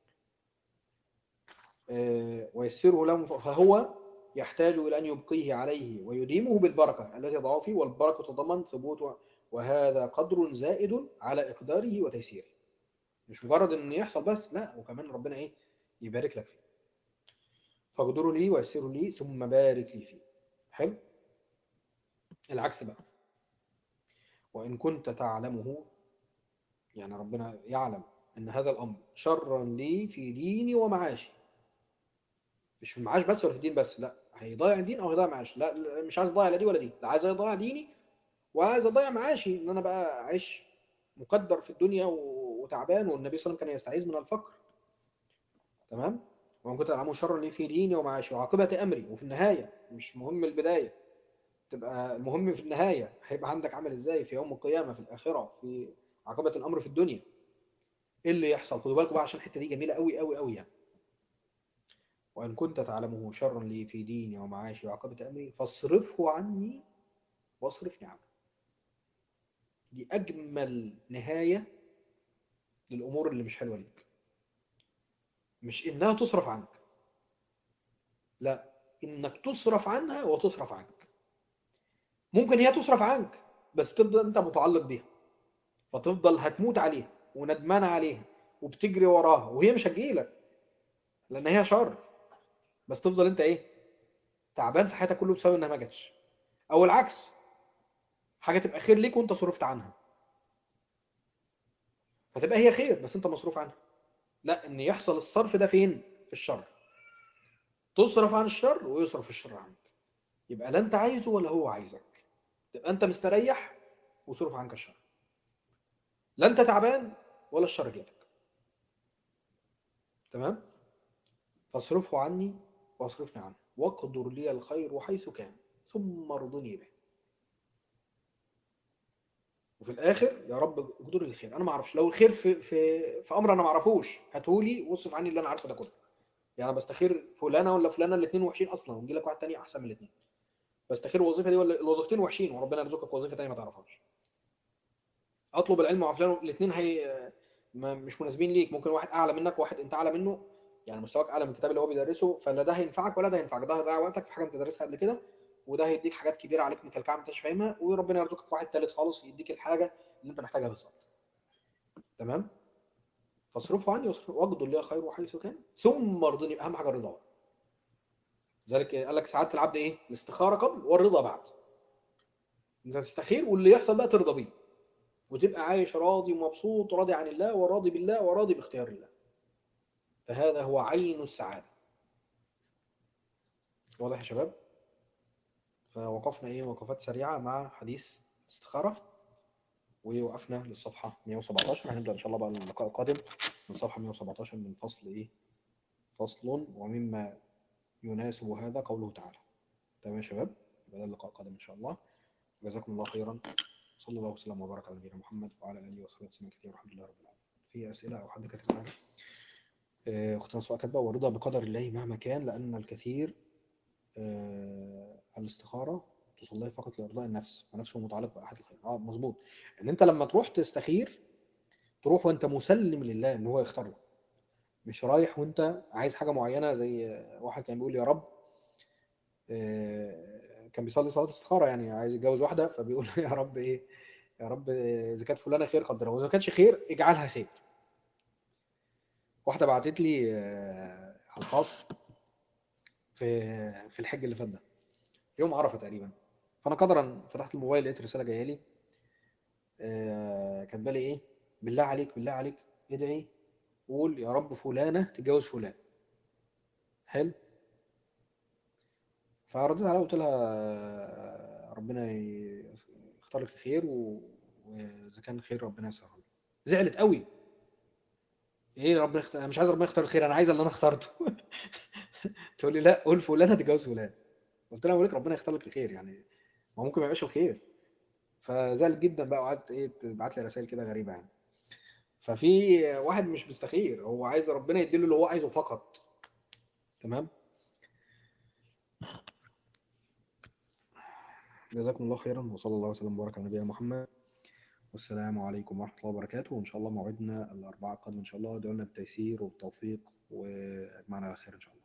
آه، ويسره له فهو يحتاج إلى أن يبقيه عليه ويديمه بالبركة التي ضعه فيه والبركة تضمن ثبوت و- وهذا قدر زائد على إقداره وتيسيره مش مجرد ان يحصل بس لا وكمان ربنا ايه يبارك لك فيه فاقدروا لي ويسروا لي ثم بارك لي فيه حلو العكس بقى وإن كنت تعلمه يعني ربنا يعلم أن هذا الأمر شرا لي في ديني ومعاشي مش في المعاش بس ولا في الدين بس لا هيضيع الدين أو هيضيع معاش لا لا، مش عايز أضيع لا دي ولا دي لا عايز أضيع ديني وعايز أضيع معاشي إن أنا بقى أعيش مقدر في الدنيا و- وتعبان والنبي صلى الله عليه وسلم كان يستعيذ من الفقر تمام وإن كنت تعلمه شرا لي في ديني ومعاشي وعاقبة أمري وفي النهاية مش مهم البداية تبقى المهم في النهاية هيبقى عندك عمل ازاي في يوم القيامة في الآخرة في عاقبة الأمر في الدنيا ايه اللي يحصل خدوا بالكم بقى عشان الحتة دي جميلة قوي قوي قوي يعني وإن كنت تعلمه شرا لي في ديني ومعاشي وعاقبة أمري فاصرفه عني واصرفني عنه دي أجمل نهاية للأمور اللي مش حلوة ليك مش إنها تصرف عنك لا إنك تصرف عنها وتصرف عنك ممكن هي تصرف عنك بس تفضل انت متعلق بيها فتفضل هتموت عليها وندمان عليها وبتجري وراها وهي مش هتجيلك لان هي شر بس تفضل انت ايه تعبان في حياتك كله بسبب انها ما جاتش او العكس حاجه تبقى خير ليك وانت صرفت عنها فتبقى هي خير بس انت مصروف عنها لا ان يحصل الصرف ده فين في الشر تصرف عن الشر ويصرف الشر عنك يبقى لا انت عايزه ولا هو عايزك تبقى انت مستريح وصرف عنك الشر لا انت تعبان ولا الشر جالك تمام فاصرفه عني واصرفني عنه واقدر لي الخير حيث كان ثم ارضني به وفي الاخر يا رب اقدر لي الخير انا ما اعرفش لو الخير في في في امر انا ما اعرفوش هاتهولي واصرف عني اللي انا عارفه ده كله يعني انا بستخير فلانه ولا فلانه الاثنين وحشين اصلا ويجي لك واحد تاني احسن من الاثنين بستخير الوظيفه دي ولا الوظيفتين وحشين وربنا يرزقك وظيفه تانيه ما تعرفهاش اطلب العلم مع فلان الاثنين هي ما مش مناسبين ليك ممكن واحد اعلى منك وواحد انت اعلى منه يعني مستواك اعلى من الكتاب اللي هو بيدرسه فلا ده هينفعك ولا ده هينفعك ده هيضيع وقتك في حاجه انت دارسها قبل كده وده هيديك حاجات كبيره عليك مكلكعه ما انتش فاهمها وربنا يرزقك واحد ثالث خالص يديك الحاجه اللي انت محتاجها بالظبط تمام فاصرفه عني واصرف- واقدر لي خير حيث كان ثم ارضني اهم حاجه الرضا ذلك قال لك سعاده العبد ايه الاستخاره قبل والرضا بعد انت تستخير واللي يحصل بقى ترضى بيه وتبقى عايش راضي ومبسوط وراضي عن الله وراضي بالله وراضي باختيار الله فهذا هو عين السعادة واضح يا شباب فوقفنا ايه وقفات سريعة مع حديث استخارة ووقفنا للصفحة 117 هنبدأ ان شاء الله بقى اللقاء القادم من صفحة 117 من فصل ايه فصل ومما يناسب هذا قوله تعالى تمام يا شباب يبقى ده اللقاء القادم ان شاء الله جزاكم الله خيرا صلى الله وسلم وبارك على نبينا محمد وعلى اله وصحبه وسلم كثير والحمد لله رب العالمين في اسئله او حد كاتب معانا آه، اختنا صفاء كاتبه والرضا بقدر الله مهما كان لان الكثير آه، الاستخاره تصلي فقط لارضاء النفس ونفسه متعلق باحد الخير اه مظبوط ان انت لما تروح تستخير تروح وانت مسلم لله ان هو يختار لك مش رايح وانت عايز حاجه معينه زي واحد كان بيقول يا رب آه، كان بيصلي صلاه استخاره يعني عايز يتجوز واحده فبيقول يا رب ايه يا رب اذا كانت فلانه خير قدرها واذا ما كانش خير اجعلها خير واحده بعتت لي آه، على الخاص في في الحج اللي فات ده يوم عرفه تقريبا فانا قدرا فتحت الموبايل لقيت رساله جايه لي آه، كاتبه لي ايه بالله عليك بالله عليك ادعي قول يا رب فلانه تتجوز فلان حلو فرديت عليها وقلت لها آه، ربنا ي- يختار لك الخير و- واذا كان خير ربنا يسهله لك. زعلت قوي ايه ربنا يختار انا مش عايز ربنا يختار الخير انا عايز اللي انا اخترته تقول لي لا قول فلان هتتجوز فلان قلت لها بقول لك ربنا يختار لك الخير يعني ما ممكن ما يبقاش الخير فزعلت جدا بقى وقعدت ايه تبعت لي رسائل كده غريبه يعني ففي واحد مش مستخير هو عايز ربنا يديله اللي هو عايزه فقط تمام جزاكم الله خيرا وصلى الله وسلم وبارك على نبينا محمد والسلام عليكم ورحمة الله وبركاته وإن شاء الله موعدنا الأربعاء القادم إن شاء الله دعونا بالتيسير والتوفيق وأجمعنا على خير إن شاء الله